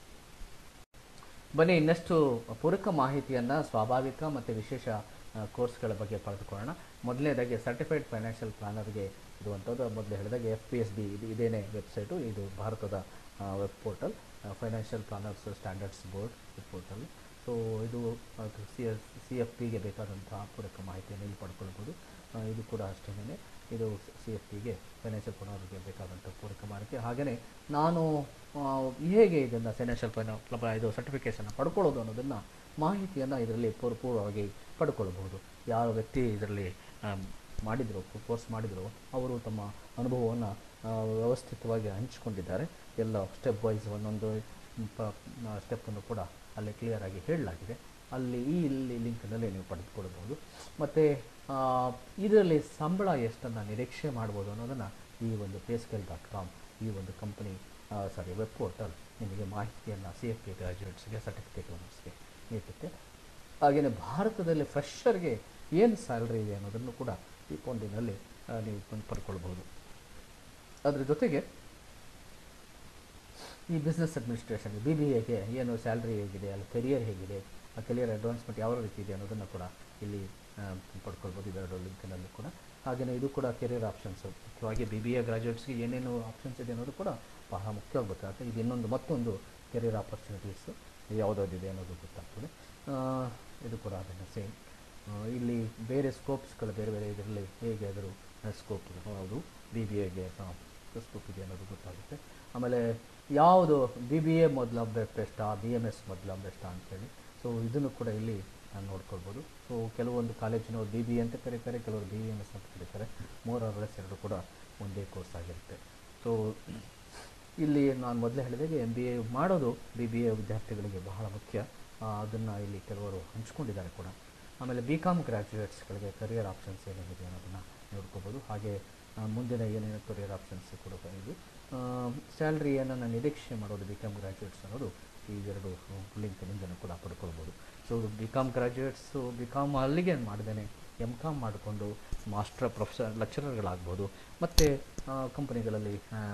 ಬನ್ನಿ ಇನ್ನಷ್ಟು ಪೂರಕ ಮಾಹಿತಿಯನ್ನು ಸ್ವಾಭಾವಿಕ ಮತ್ತು ವಿಶೇಷ ಆ, ಕೋರ್ಸ್ಗಳ ಬಗ್ಗೆ ಪಡೆದುಕೊಳ್ಳೋಣ ಮೊದಲನೇದಾಗಿ ಸರ್ಟಿಫೈಡ್ ಫೈನಾನ್ಷಿಯಲ್ ಪ್ಲಾನರ್ಗೆ ಇರುವಂಥದ್ದು ಮೊದಲು ಹೇಳಿದಾಗೆ ಎಫ್ ಪಿ ಎಸ್ ಬಿ ಇದು ಇದೇನೇ ವೆಬ್ಸೈಟು ಇದು ಭಾರತದ web portal financial planners standards board web portal so ಇದು ಸಿ ಎಸ್ ಸಿ ಎಫ್ ಪಿಗೆ ಬೇಕಾದಂತಹ ಪೂರಕ ಮಾಹಿತಿಯನ್ನು ಇಲ್ಲಿ ಪಡ್ಕೊಳ್ಬೋದು ಆ, ಇದು ಕೂಡ ಅಷ್ಟೇನೆ ಇದು ಸಿ ಎಫ್ ಪಿಗೆ ಫೈನಾನ್ಷಿಯಲ್ ಪ್ಲಾನರ್ಗೆ ಬೇಕಾದಂಥ ಪೂರಕ ಮಾಹಿತಿ ಹಾಗೆಯೇ ನಾನು ಆ, ಹೇಗೆ ಇದನ್ನು ಫೈನಾನ್ಷಿಯಲ್ ಪ್ಲಾನ್ ಇದು ಸರ್ಟಿಫಿಕೇಷನ್ ಪಡ್ಕೊಳ್ಳೋದು ಅನ್ನೋದನ್ನು ಮಾಹಿತಿಯನ್ನು ಇದರಲ್ಲಿ ಪೂರ್ವಪೂರ್ವವಾಗಿ ಪಡ್ಕೊಳ್ಬಹುದು ಯಾವ ವ್ಯಕ್ತಿ ಇದರಲ್ಲಿ ಮಾಡಿದರು ಕೋರ್ಸ್ ಮಾಡಿದರು ಅವರು ತಮ್ಮ ಅನುಭವವನ್ನು ವ್ಯವಸ್ಥಿತವಾಗಿ ಹಂಚಿಕೊಂಡಿದ್ದಾರೆ ಎಲ್ಲ ಸ್ಟೆಪ್ ವೈಸ್ ಒಂದೊಂದು ಸ್ಟೆಪ್ಪನ್ನು ಕೂಡ ಅಲ್ಲಿ ಕ್ಲಿಯರಾಗಿ ಹೇಳಲಾಗಿದೆ ಅಲ್ಲಿ ಈ ಇಲ್ಲಿ ಲಿಂಕ್ನಲ್ಲಿ ನೀವು ಪಡೆದುಕೊಳ್ಬೋದು ಮತ್ತು ಇದರಲ್ಲಿ ಸಂಬಳ ಎಷ್ಟನ್ನು ನಿರೀಕ್ಷೆ ಮಾಡ್ಬೋದು ಅನ್ನೋದನ್ನು ಈ ಒಂದು ಪೇಸ್ಕೇಲ್ ಡಾಟ್ ಕಾಮ್ ಈ ಒಂದು ಕಂಪನಿ ಸಾರಿ ವೆಬ್ ಪೋರ್ಟಲ್ ನಿಮಗೆ ಮಾಹಿತಿಯನ್ನು ಸಿ ಎಫ್ ಪಿ ಗ್ರಾಜುಯೇಟ್ಸ್ಗೆ ಸರ್ಟಿಫಿಕೇಟ್ ಓನರ್ಸ್ಗೆ ನೀಡುತ್ತೆ ಹಾಗೆಯೇ ಭಾರತದಲ್ಲಿ ಫ್ರೆಷರ್ಗೆ ಏನು ಸ್ಯಾಲ್ರಿ ಇದೆ ಅನ್ನೋದನ್ನು ಕೂಡ ಈ ಫೋನಿನಲ್ಲಿ ನೀವು ಬಂದು ಪಡ್ಕೊಳ್ಬೋದು ಅದರ ಜೊತೆಗೆ ಈ ಬಿಸ್ನೆಸ್ ಅಡ್ಮಿನಿಸ್ಟ್ರೇಷನ್ ಬಿ ಬಿ ಎಗೆ ಏನು ಸ್ಯಾಲ್ರಿ ಹೇಗಿದೆ ಅಲ್ಲಿ ಕೆರಿಯರ್ ಹೇಗಿದೆ ಆ ಕೆರಿಯರ್ ಅಡ್ವಾನ್ಸ್ಮೆಂಟ್ ಯಾವ ರೀತಿ ಇದೆ ಅನ್ನೋದನ್ನು ಕೂಡ ಇಲ್ಲಿ ಆ, ಪಡ್ಕೊಳ್ಬೋದು ಇದರ ಲಿಂಕ್ನಲ್ಲಿ ಕೂಡ ಹಾಗೆಯೇ ಇದು ಕೂಡ ಕೆರಿಯರ್ ಆಪ್ಷನ್ಸ್ ಮುಖ್ಯವಾಗಿ ಬಿ ಬಿ ಎ ಗ್ರಾಜುಯೇಟ್ಸ್ಗೆ ಏನೇನು ಆಪ್ಷನ್ಸ್ ಇದೆ ಅನ್ನೋದು ಕೂಡ ಬಹಳ ಮುಖ್ಯವಾಗಿ ಗೊತ್ತಾಗುತ್ತೆ ಇದು ಇನ್ನೊಂದು ಮತ್ತೊಂದು ಕೆರಿಯರ್ ಆಪರ್ಚುನಿಟೀಸು ಯಾವುದಾದಿದೆ ಅನ್ನೋದು ಗೊತ್ತಾಗ್ತದೆ ಆ, ಇದು ಕೂಡ ಅದನ್ನು ಸೇಮ್ ಇಲ್ಲಿ ಬೇರೆ ಸ್ಕೋಪ್ಸ್ಗಳು ಬೇರೆ ಬೇರೆ ಇದರಲ್ಲಿ ಹೇಗೆ ಅದರ ಸ್ಕೋಪ್ ಯಾವುದು ಬಿ ಬಿ ಎಗೆ ಸ್ಕೋಪ್ ಇದೆ ಅನ್ನೋದು ಗೊತ್ತಾಗುತ್ತೆ ಆಮೇಲೆ ಯಾವುದು ಬಿ ಬಿ ಎ ಮೊದಲ ಬೆಸ್ಟಾ ಬಿ ಎಮ್ ಎಸ್ ಮೊದಲ ಬೆಸ್ಟಾ ಅಂತೇಳಿ ಸೊ ಇದನ್ನು ಕೂಡ ಇಲ್ಲಿ ನಾನು ನೋಡ್ಕೊಳ್ಬೋದು ಸೊ ಕೆಲವೊಂದು ಕಾಲೇಜಿನವರು ಬಿ ಬಿ ಎ ಅಂತ ಕರೀತಾರೆ ಕೆಲವರು ಬಿ ಎಮ್ ಎಸ್ ಅಂತ ಕರೀತಾರೆ ಮೂರರಸ್ ಎರಡು ಕೂಡ ಒಂದೇ ಕೋರ್ಸ್ ಆಗಿರುತ್ತೆ ಸೊ ಇಲ್ಲಿ ನಾನು ಮೊದಲೇ ಹೇಳಿದಾಗೆ ಎಮ್ ಬಿ ಎ ಮಾಡೋದು ಬಿ ಬಿ ಎ ವಿದ್ಯಾರ್ಥಿಗಳಿಗೆ ಬಹಳ ಮುಖ್ಯ ಅದನ್ನು ಇಲ್ಲಿ ಕೆಲವರು ಹಂಚ್ಕೊಂಡಿದ್ದಾರೆ ಕೂಡ ಆಮೇಲೆ ಬಿ ಕಾಮ್ ಗ್ರ್ಯಾಜುಯೇಟ್ಸ್ಗಳಿಗೆ ಕರಿಯರ್ ಆಪ್ಷನ್ಸ್ ಏನೇನಿದೆ ಅನ್ನೋದನ್ನು ನೋಡ್ಕೋಬೋದು ಹಾಗೆ ಆ, ಮುಂದಿನ ಏನೇನು ಕರಿಯರ್ ಆಪ್ಷನ್ಸ್ ಕೂಡ ಇದು ಸ್ಯಾಲ್ರಿ ಏನನ್ನು ನಿರೀಕ್ಷೆ ಮಾಡೋದು ಬಿ ಕಾಮ್ ಗ್ರ್ಯಾಜುಯೇಟ್ಸ್ ಅನ್ನೋದು ಈ ಎರಡು ಲಿಂಕ್ನಿಂದನೂ ಕೂಡ ಪಡ್ಕೊಳ್ಬೋದು so B com graduates B com ಅಲ್ಲಿಗೆ ಮಾಡಿದ್ದೇನೆ ಎಮ್ ಕಾಮ್ ಮಾಡಿಕೊಂಡು ಮಾಸ್ಟರ್ ಪ್ರೊಫೆಸರ್ ಲೆಕ್ಚರರ್ಗಳಾಗ್ಬೋದು ಮತ್ತು ಕಂಪನಿಗಳಲ್ಲಿ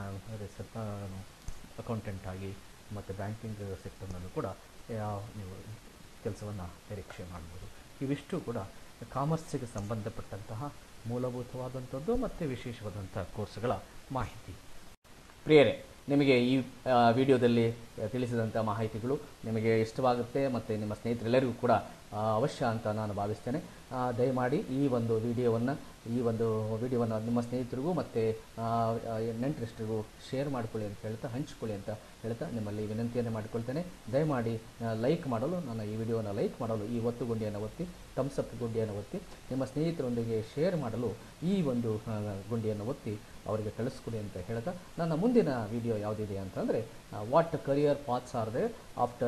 ಅಕೌಂಟೆಂಟ್ ಆಗಿ ಮತ್ತು ಬ್ಯಾಂಕಿಂಗ್ ಸೆಕ್ಟರ್ನಲ್ಲೂ ಕೂಡ ಯಾವ ನೀವು ಕೆಲಸವನ್ನು ನಿರೀಕ್ಷೆ ಮಾಡ್ಬೋದು ಇವಿಷ್ಟು ಕೂಡ ಕಾಮರ್ಸಿಗೆ ಸಂಬಂಧಪಟ್ಟಂತಹ ಮೂಲಭೂತವಾದಂಥದ್ದು ಮತ್ತು ವಿಶೇಷವಾದಂಥ ಕೋರ್ಸ್ಗಳ ಮಾಹಿತಿ ಪ್ರಿಯರೇ ನಿಮಗೆ ಈ ಆ, ವಿಡಿಯೋದಲ್ಲಿ ತಿಳಿಸಿದಂಥ ಮಾಹಿತಿಗಳು ನಿಮಗೆ ಇಷ್ಟವಾಗುತ್ತೆ ಮತ್ತು ನಿಮ್ಮ ಸ್ನೇಹಿತರೆಲ್ಲರಿಗೂ ಕೂಡ ಆ, ಅವಶ್ಯ ಅಂತ ನಾನು ಭಾವಿಸ್ತೇನೆ ಆ, ದಯಮಾಡಿ ಈ ಒಂದು ವಿಡಿಯೋವನ್ನು ಈ ಒಂದು ವಿಡಿಯೋವನ್ನು ನಿಮ್ಮ ಸ್ನೇಹಿತರಿಗೂ ಮತ್ತು ನೆಂಟರಿಷ್ಟರಿಗೂ ಶೇರ್ ಮಾಡಿಕೊಳ್ಳಿ ಅಂತ ಹೇಳ್ತಾ ಹಂಚಿಕೊಳ್ಳಿ ಅಂತ ಹೇಳ್ತಾ ನಿಮ್ಮಲ್ಲಿ ವಿನಂತಿಯನ್ನು ಮಾಡಿಕೊಳ್ತೇನೆ ದಯಮಾಡಿ ಲೈಕ್ ಮಾಡಲು ನನ್ನ ಈ ವಿಡಿಯೋನ ಲೈಕ್ ಮಾಡಲು ಈ ಒತ್ತು ಗುಂಡಿಯನ್ನು ಒತ್ತಿ ಥಮ್ಸ್ ಅಪ್ ಗುಂಡಿಯನ್ನು ಒತ್ತಿ ನಿಮ್ಮ ಸ್ನೇಹಿತರೊಂದಿಗೆ ಶೇರ್ ಮಾಡಲು ಈ ಒಂದು ಆ, ಗುಂಡಿಯನ್ನು ಒತ್ತಿ ಅವರಿಗೆ ಕಳಿಸ್ಕೊಡಿ ಅಂತ ಹೇಳ್ತಾ ನನ್ನ ಮುಂದಿನ ವಿಡಿಯೋ ಯಾವುದಿದೆ ಅಂತಂದರೆ what career paths are they after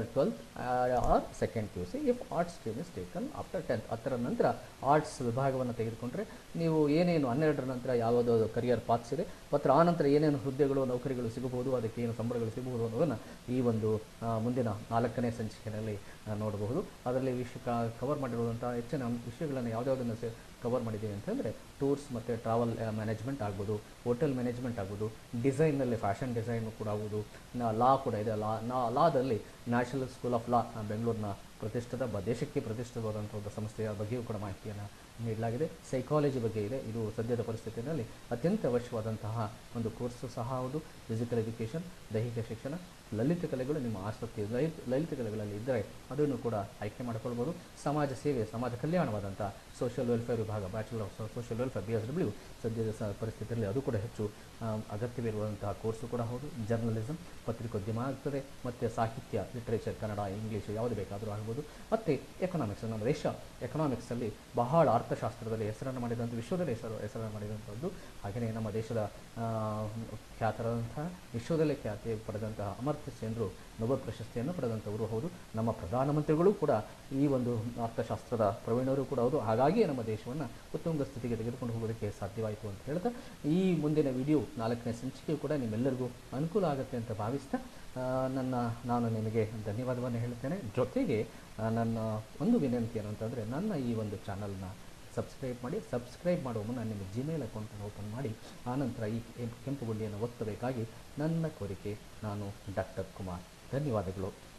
twelfth or second P U C if arts stream is taken after tenth ಹತ್ತರ ನಂತರ ಆರ್ಟ್ಸ್ ವಿಭಾಗವನ್ನು ತೆಗೆದುಕೊಂಡ್ರೆ ನೀವು ಏನೇನು ಹನ್ನೆರಡರ ನಂತರ ಯಾವುದೋ ಕರಿಯರ್ ಪಾತ್ಸ್ ಇದೆ ಮತ್ತು ಆ ನಂತರ ಏನೇನು ಹುದ್ದೆಗಳು ನೌಕರಿಗಳು ಸಿಗಬಹುದು ಅದಕ್ಕೆ ಏನು ಸಂಬಳಗಳು ಸಿಗಬಹುದು ಅನ್ನೋದನ್ನು ಈ ಒಂದು ಆ, ಮುಂದಿನ ನಾಲ್ಕನೇ ಸಂಚಿಕೆಯಲ್ಲಿ ಆ, ನೋಡಬಹುದು ಅದರಲ್ಲಿ ವಿಷಯ ಕವರ್ ಮಾಡಿರುವಂಥ ಹೆಚ್ಚಿನ ವಿಷಯಗಳನ್ನು ಯಾವುದ್ಯಾವುದನ್ನು ಸೆ ಕವರ್ ಮಾಡಿದ್ದೀವಿ ಅಂತಂದರೆ ಟೂರ್ಸ್ ಮತ್ತು ಟ್ರಾವೆಲ್ ಮ್ಯಾನೇಜ್ಮೆಂಟ್ ಆಗ್ಬೋದು ಹೋಟೆಲ್ ಮ್ಯಾನೇಜ್ಮೆಂಟ್ ಆಗ್ಬೋದು ಡಿಸೈನಲ್ಲಿ ಫ್ಯಾಷನ್ ಡಿಸೈನ್ ಕೂಡ ಆಗ್ಬೋದು ಲಾ ಕೂಡ ಇದೆ ಲಾ ನಾ ಲಾದಲ್ಲಿ ನ್ಯಾಷನಲ್ ಸ್ಕೂಲ್ ಆಫ್ ಲಾ ಬೆಂಗಳೂರಿನ ಪ್ರತಿಷ್ಠಿತ ಬ ದೇಶಕ್ಕೆ ಪ್ರತಿಷ್ಠಿತವಾದಂಥ ಒಂದು ಸಂಸ್ಥೆಯ ಬಗ್ಗೆಯೂ ಕೂಡ ಮಾಹಿತಿಯನ್ನು ನೀಡಲಾಗಿದೆ ಸೈಕಾಲಜಿ ಬಗ್ಗೆ ಇದೆ ಇದು ಸದ್ಯದ ಪರಿಸ್ಥಿತಿಯಲ್ಲಿ ಅತ್ಯಂತ ಅವಶ್ಯವಾದಂತಹ ಒಂದು ಕೋರ್ಸು ಸಹ ಹೌದು ಫಿಸಿಕಲ್ ಎಜುಕೇಷನ್ ದೈಹಿಕ ಶಿಕ್ಷಣ ಲಲಿತ ಕಲೆಗಳು ನಿಮ್ಮ ಆಸಕ್ತಿ ಲಲಿತ ಲಲಿತ ಕಲೆಗಳಲ್ಲಿ ಇದ್ದರೆ ಅದನ್ನು ಕೂಡ ಆಯ್ಕೆ ಮಾಡಿಕೊಳ್ಬೋದು ಸಮಾಜ ಸೇವೆ ಸಮಾಜ ಕಲ್ಯಾಣವಾದಂಥ ಸೋಷಿಯಲ್ ವೆಲ್ಫೇರ್ ವಿಭಾಗ bachelor of social welfare B S W ಸದ್ಯದ ಸ ಪರಿಸ್ಥಿತಿಯಲ್ಲಿ ಅದು ಕೂಡ ಹೆಚ್ಚು ಆ, ಅಗತ್ಯವಿರುವಂತಹ ಕೋರ್ಸು ಕೂಡ ಹೌದು ಜರ್ನಲಿಸಮ್ ಪತ್ರಿಕೋದ್ಯಮ ಆಗ್ತದೆ ಮತ್ತು ಸಾಹಿತ್ಯ ಲಿಟ್ರೇಚರ್ ಕನ್ನಡ ಇಂಗ್ಲೀಷು ಯಾವುದು ಬೇಕಾದರೂ ಆಗ್ಬೋದು ಮತ್ತು ಎಕನಾಮಿಕ್ಸ್ ನಮ್ಮ ದೇಶ ಎಕನಾಮಿಕ್ಸಲ್ಲಿ ಬಹಳ ಅರ್ಥಶಾಸ್ತ್ರದಲ್ಲಿ ಹೆಸರನ್ನು ಮಾಡಿದಂಥ ವಿಶ್ವದಲ್ಲಿ ಹೆಸರು ಹೆಸರನ್ನು ಮಾಡಿದಂಥದ್ದು ಹಾಗೆಯೇ ನಮ್ಮ ದೇಶದ ಆ, ಖ್ಯಾತರಾದಂತಹ ವಿಶ್ವದಲ್ಲೇ ಖ್ಯಾತಿ ಪಡೆದಂತಹ ಅಮರ್ತ್ಯ ಸೇನ್ರು ನೊಬೆಲ್ ಪ್ರಶಸ್ತಿಯನ್ನು ಪಡೆದಂಥವರು ಹೌದು ನಮ್ಮ ಪ್ರಧಾನಮಂತ್ರಿಗಳು ಕೂಡ ಈ ಒಂದು ಅರ್ಥಶಾಸ್ತ್ರದ ಪ್ರವೀಣರು ಕೂಡ ಹೌದು ಹಾಗಾಗಿ ನಮ್ಮ ದೇಶವನ್ನು ಉತ್ತುಂಗ ಸ್ಥಿತಿಗೆ ತೆಗೆದುಕೊಂಡು ಹೋಗೋದಕ್ಕೆ ಸಾಧ್ಯವಾಯಿತು ಅಂತ ಹೇಳ್ತಾ ಈ ಮುಂದಿನ ವಿಡಿಯೋ ನಾಲ್ಕನೇ ಸಂಚಿಕೆಯು ಕೂಡ ನಿಮ್ಮೆಲ್ಲರಿಗೂ ಅನುಕೂಲ ಆಗುತ್ತೆ ಅಂತ ಭಾವಿಸ್ತಾ ಆ, ನನ್ನ ನಾನು ನಿಮಗೆ ಧನ್ಯವಾದವನ್ನು ಹೇಳ್ತೇನೆ ಜೊತೆಗೆ ಆ, ನನ್ನ ಒಂದು ವಿನಂತಿ ಏನು ಅಂತಂದರೆ ನನ್ನ ಈ ಒಂದು ಚಾನಲ್ನ ಸಬ್ಸ್ಕ್ರೈಬ್ ಮಾಡಿ ಸಬ್ಸ್ಕ್ರೈಬ್ ಮಾಡುವ ಮುನ್ನ ನಿಮ್ಮ ಜಿಮೇಲ್ ಅಕೌಂಟನ್ನು ಓಪನ್ ಮಾಡಿ ಆನಂತರ ಈ ಕೆಂಪು ಗುಂಡಿಯನ್ನು ಒತ್ತಬೇಕಾಗಿ ನನ್ನ ಕೋರಿಕೆ ನಾನು ಡಾಕ್ಟರ್ ಕುಮಾರ್ ಧನ್ಯವಾದಗಳು